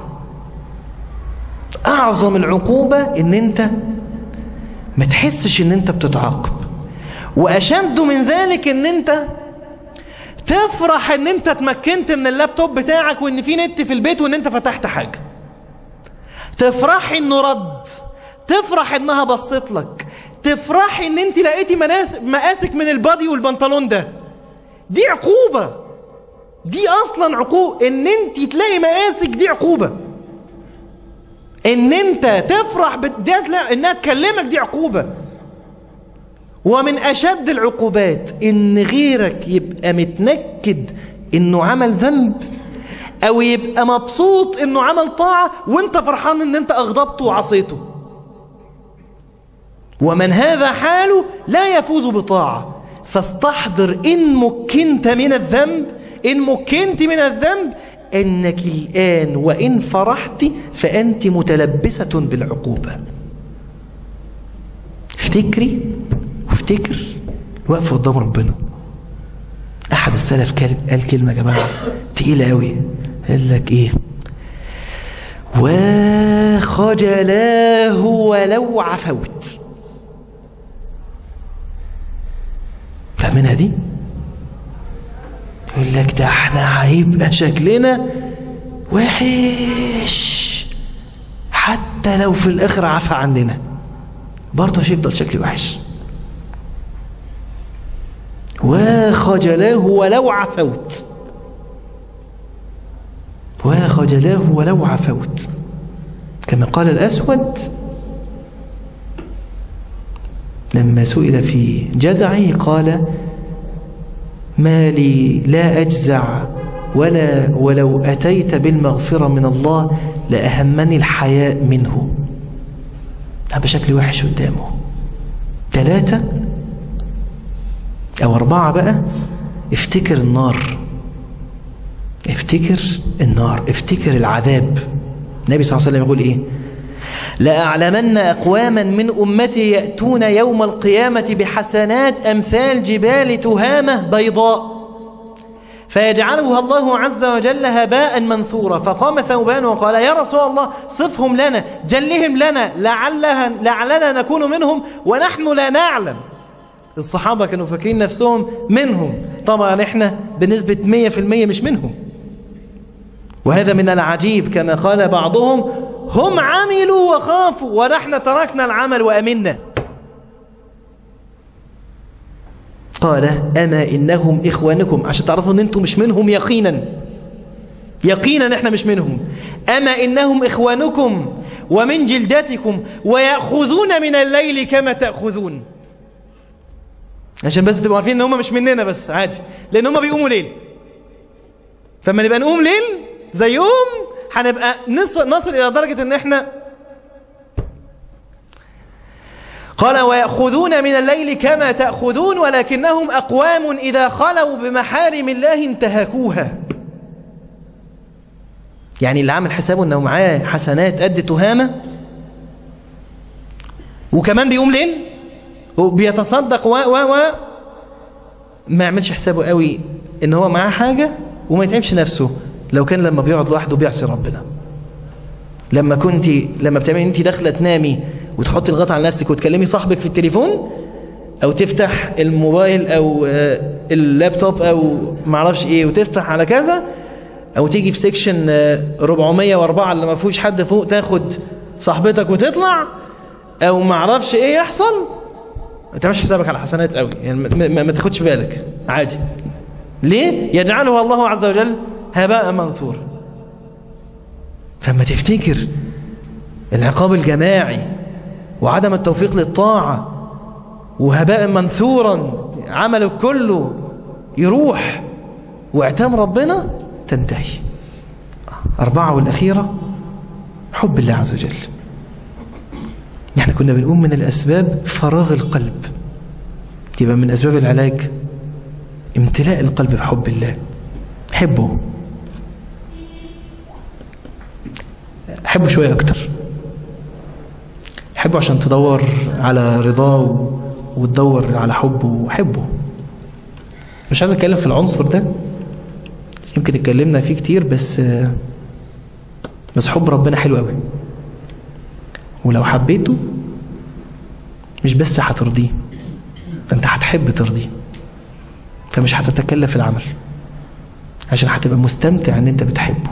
أعظم العقوبة أن أنت ما تحسش أن أنت بتتعاقب وأشد من ذلك أن أنت تفرح ان انت اتمكنت من اللابتوب بتاعك وان في نت في البيت وان انت فتحت حاجة تفرحي انه رد تفرح انها بصت لك تفرحي ان انت لقيتي مقاسك من البادي والبنطلون ده دي عقوبة دي اصلا عقوبة ان انت تلاقي مقاسك دي عقوبة ان انت تفرح دي انها تكلمك دي عقوبة ومن أشد العقوبات إن غيرك يبقى متنكد إنه عمل ذنب أو يبقى مبسوط إنه عمل طاعة وإنت فرحان إن إنت أغضبته وعصيته ومن هذا حاله لا يفوز بطاعة فاستحضر إن مكنت من الذنب إن مكنت من الذنب أنك الآن وإن فرحت فأنت متلبسة بالعقوبة افتكري وافتكر وقف قدام ربنا أحد السلف قال قال كلمة يا جماعة تقيلة أوي قال لك إيه وخجلاه ولو عفوت فاهمينها دي يقول لك ده احنا هيبقى شكلنا وحش حتى لو في الاخر عفى عننا برضه هيفضل شكلي وحش وخجلاه ولو عفوت وخجلاه ولو عفوت كما قال الأسود لما سئل في جزعه قال ما لي لا أجزع ولا ولو أتيت بالمغفرة من الله لأهمني الحياء منه هذا شكل وحش قدامه ثلاثة أو أربعة بقى افتكر النار افتكر النار افتكر العذاب النبي صلى الله عليه وسلم يقول ايه لأعلمن أقواما من أمتي يأتون يوم القيامة بحسنات أمثال جبال تهامة بيضاء فيجعلها الله عز وجل هباء منثورا فقام ثوبان وقال يا رسول الله صفهم لنا جلهم لنا لعلها لعلنا نكون منهم ونحن لا نعلم الصحابة كانوا فاكرين نفسهم منهم طبعا احنا بنسبة 100% مش منهم وهذا من العجيب كما قال بعضهم هم عملوا وخافوا ونحن تركنا العمل وأمنا قال أما إنهم إخوانكم عشان تعرفوا أن أنتم مش منهم يقينا يقينا إحنا مش منهم أما إنهم إخوانكم ومن جلدتكم ويأخذون من الليل كما تأخذون عشان بس تبقوا عارفين ان هم مش مننا بس عادي لان هم بيقوموا ليل فلما نبقى نقوم ليل زيهم هنبقى نصل, نصل الى درجة ان احنا قال ويأخذون من الليل كما تأخذون ولكنهم أقوام إذا خلوا بمحارم الله انتهكوها يعني اللي عامل حسابه انه معاه حسنات قد تهامة وكمان بيقوم ليل وبيتصدق و و و ما يعملش حسابه قوي ان هو معاه حاجة وما يتعبش نفسه لو كان لما بيقعد لوحده بيعصي ربنا لما كنت لما بتعملي انت داخله تنامي وتحطي الغطا على نفسك وتكلمي صاحبك في التليفون او تفتح الموبايل او اللابتوب او معرفش ايه وتفتح على كذا او تيجي في سيكشن 404 اللي ما فيهوش حد فوق تاخد صاحبتك وتطلع او معرفش ايه يحصل ما تعملش حسابك على حسنات قوي يعني ما, ما, ما تاخدش بالك عادي ليه يجعلها الله عز وجل هباء منثور فما تفتكر العقاب الجماعي وعدم التوفيق للطاعة وهباء منثورا عملك كله يروح واعتام ربنا تنتهي أربعة والأخيرة حب الله عز وجل احنا كنا بنقوم من الأسباب فراغ القلب يبقى من أسباب العلاج امتلاء القلب بحب الله حبه حبه شوية أكتر حبه عشان تدور على رضاه وتدور على حبه وحبه مش عايز اتكلم في العنصر ده يمكن اتكلمنا فيه كتير بس بس حب ربنا حلو قوي ولو حبيته مش بس هترضيه فانت هتحب ترضيه فمش هتتكلف العمل عشان هتبقى مستمتع ان انت بتحبه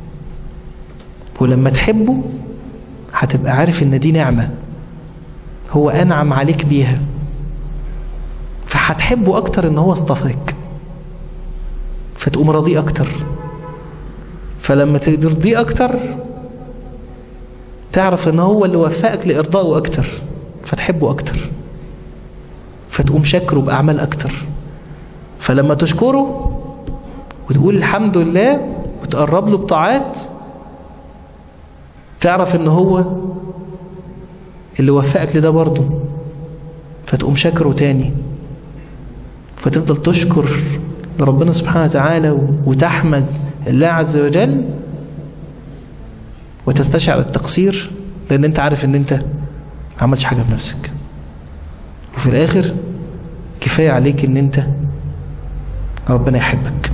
ولما تحبه هتبقى عارف ان دي نعمة هو انعم عليك بيها فهتحبه اكتر ان هو اصطفاك فتقوم راضيه اكتر فلما ترضيه اكتر تعرف ان هو اللي وفقك لارضائه اكتر فتحبه اكتر فتقوم شكره باعمال اكتر فلما تشكره وتقول الحمد لله وتقرب له بطاعات تعرف ان هو اللي وفقك لده برضه فتقوم شكره تاني فتفضل تشكر لربنا سبحانه وتعالى وتحمد الله عز وجل وتستشعر التقصير لان انت عارف ان انت عملتش حاجة بنفسك وفي الاخر كفاية عليك ان انت ربنا يحبك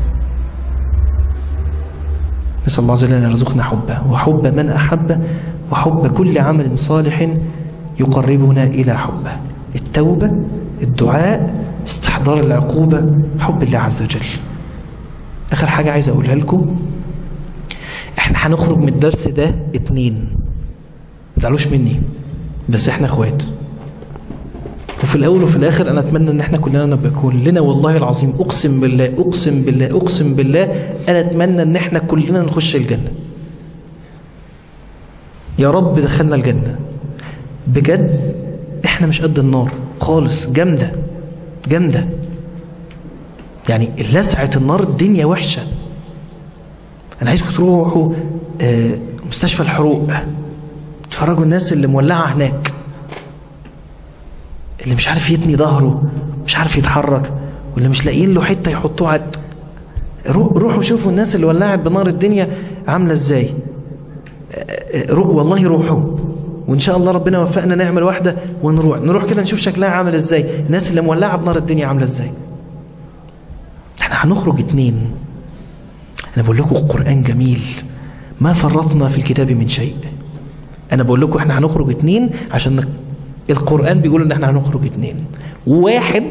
نسأل الله عز وجل أن يرزقنا حبه وحب من أحب وحب كل عمل صالح يقربنا إلى حبه التوبة الدعاء استحضار العقوبة حب الله عز وجل آخر حاجة عايز أقولها لكم احنا هنخرج من الدرس ده اتنين متزعلوش مني بس احنا اخوات وفي الاول وفي الاخر انا اتمنى ان احنا كلنا نبقى كلنا والله العظيم اقسم بالله اقسم بالله اقسم بالله انا اتمنى ان احنا كلنا نخش الجنة يا رب دخلنا الجنة بجد احنا مش قد النار خالص جامدة جامدة يعني لسعة النار الدنيا وحشة انا عايزكم تروحوا آه، مستشفى الحروق تفرجوا الناس اللي مولعة هناك اللي مش عارف يتني ظهره مش عارف يتحرك واللي مش لاقيين له حتة يحطوه على رو- روحوا شوفوا الناس اللي ولعت بنار الدنيا عاملة ازاي آه، آه، رو- والله روحوا وان شاء الله ربنا وفقنا نعمل واحدة ونروح نروح كده نشوف شكلها عامل ازاي الناس اللي مولعة بنار الدنيا عاملة ازاي احنا هنخرج اتنين انا بقول لكم القرآن جميل ما فرطنا في الكتاب من شيء انا بقول لكم احنا هنخرج اتنين عشان نك- القرآن بيقول ان احنا هنخرج اتنين واحد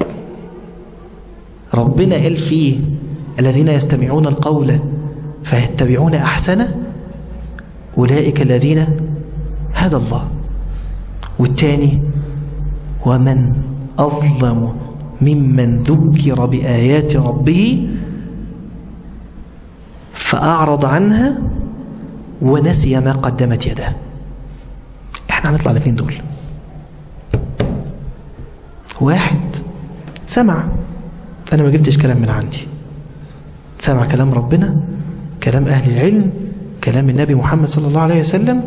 ربنا قال فيه الذين يستمعون القول فيتبعون احسنه اولئك الذين هدى الله والتاني ومن اظلم ممن ذكر بآيات ربه فأعرض عنها ونسي ما قدمت يده احنا هنطلع الاثنين دول واحد سمع انا ما جبتش كلام من عندي سمع كلام ربنا كلام اهل العلم كلام النبي محمد صلى الله عليه وسلم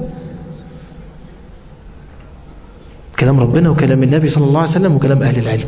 كلام ربنا وكلام النبي صلى الله عليه وسلم وكلام اهل العلم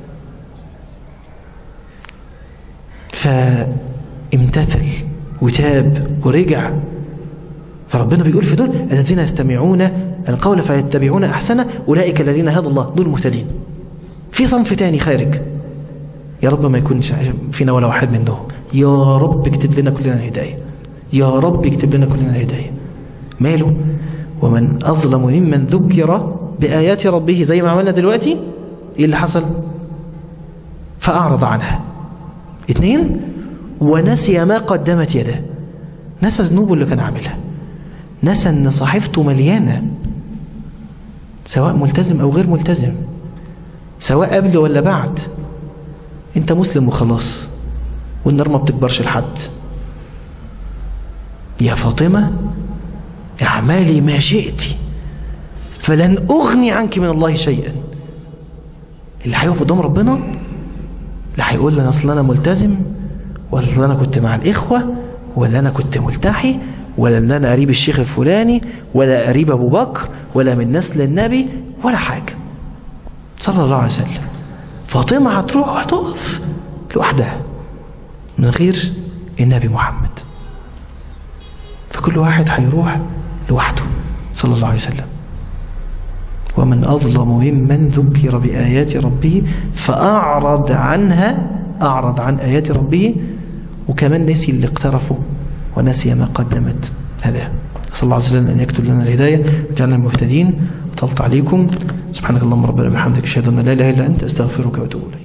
فامتثل وتاب ورجع فربنا بيقول في دول الذين يستمعون القول فيتبعون أحسنه أولئك الذين هدى الله دول مهتدين في صنف تاني خارج يا رب ما يكونش فينا ولا واحد منهم يا رب اكتب لنا كلنا الهداية يا رب اكتب لنا كلنا الهداية ماله ومن أظلم ممن ذكر بآيات ربه زي ما عملنا دلوقتي ايه اللي حصل فأعرض عنها اثنين ونسي ما قدمت يده نسى ذنوبه اللي كان عاملها نسى ان صحيفته مليانة سواء ملتزم او غير ملتزم سواء قبل ولا بعد انت مسلم وخلاص والنار ما بتكبرش لحد يا فاطمة اعمالي ما شئت فلن اغني عنك من الله شيئا اللي هيقف قدام ربنا اللي هيقول لي اصل انا ملتزم ولا انا كنت مع الاخوه ولا انا كنت ملتحي ولا ان انا قريب الشيخ الفلاني ولا قريب ابو بكر ولا من نسل النبي ولا حاجه صلى الله عليه وسلم فاطمه هتروح وهتقف لوحدها من غير النبي محمد فكل واحد هيروح لوحده صلى الله عليه وسلم ومن أظلم ممن ذكر بآيات ربه فأعرض عنها أعرض عن آيات ربه وكمان نسي اللي اقترفه ونسي ما قدمت هذا أسأل الله عز وجل أن يكتب لنا الهداية وجعلنا المهتدين وطلت عليكم سبحانك اللهم ربنا بحمدك أشهد أن لا إله إلا أنت أستغفرك وأتوب إليك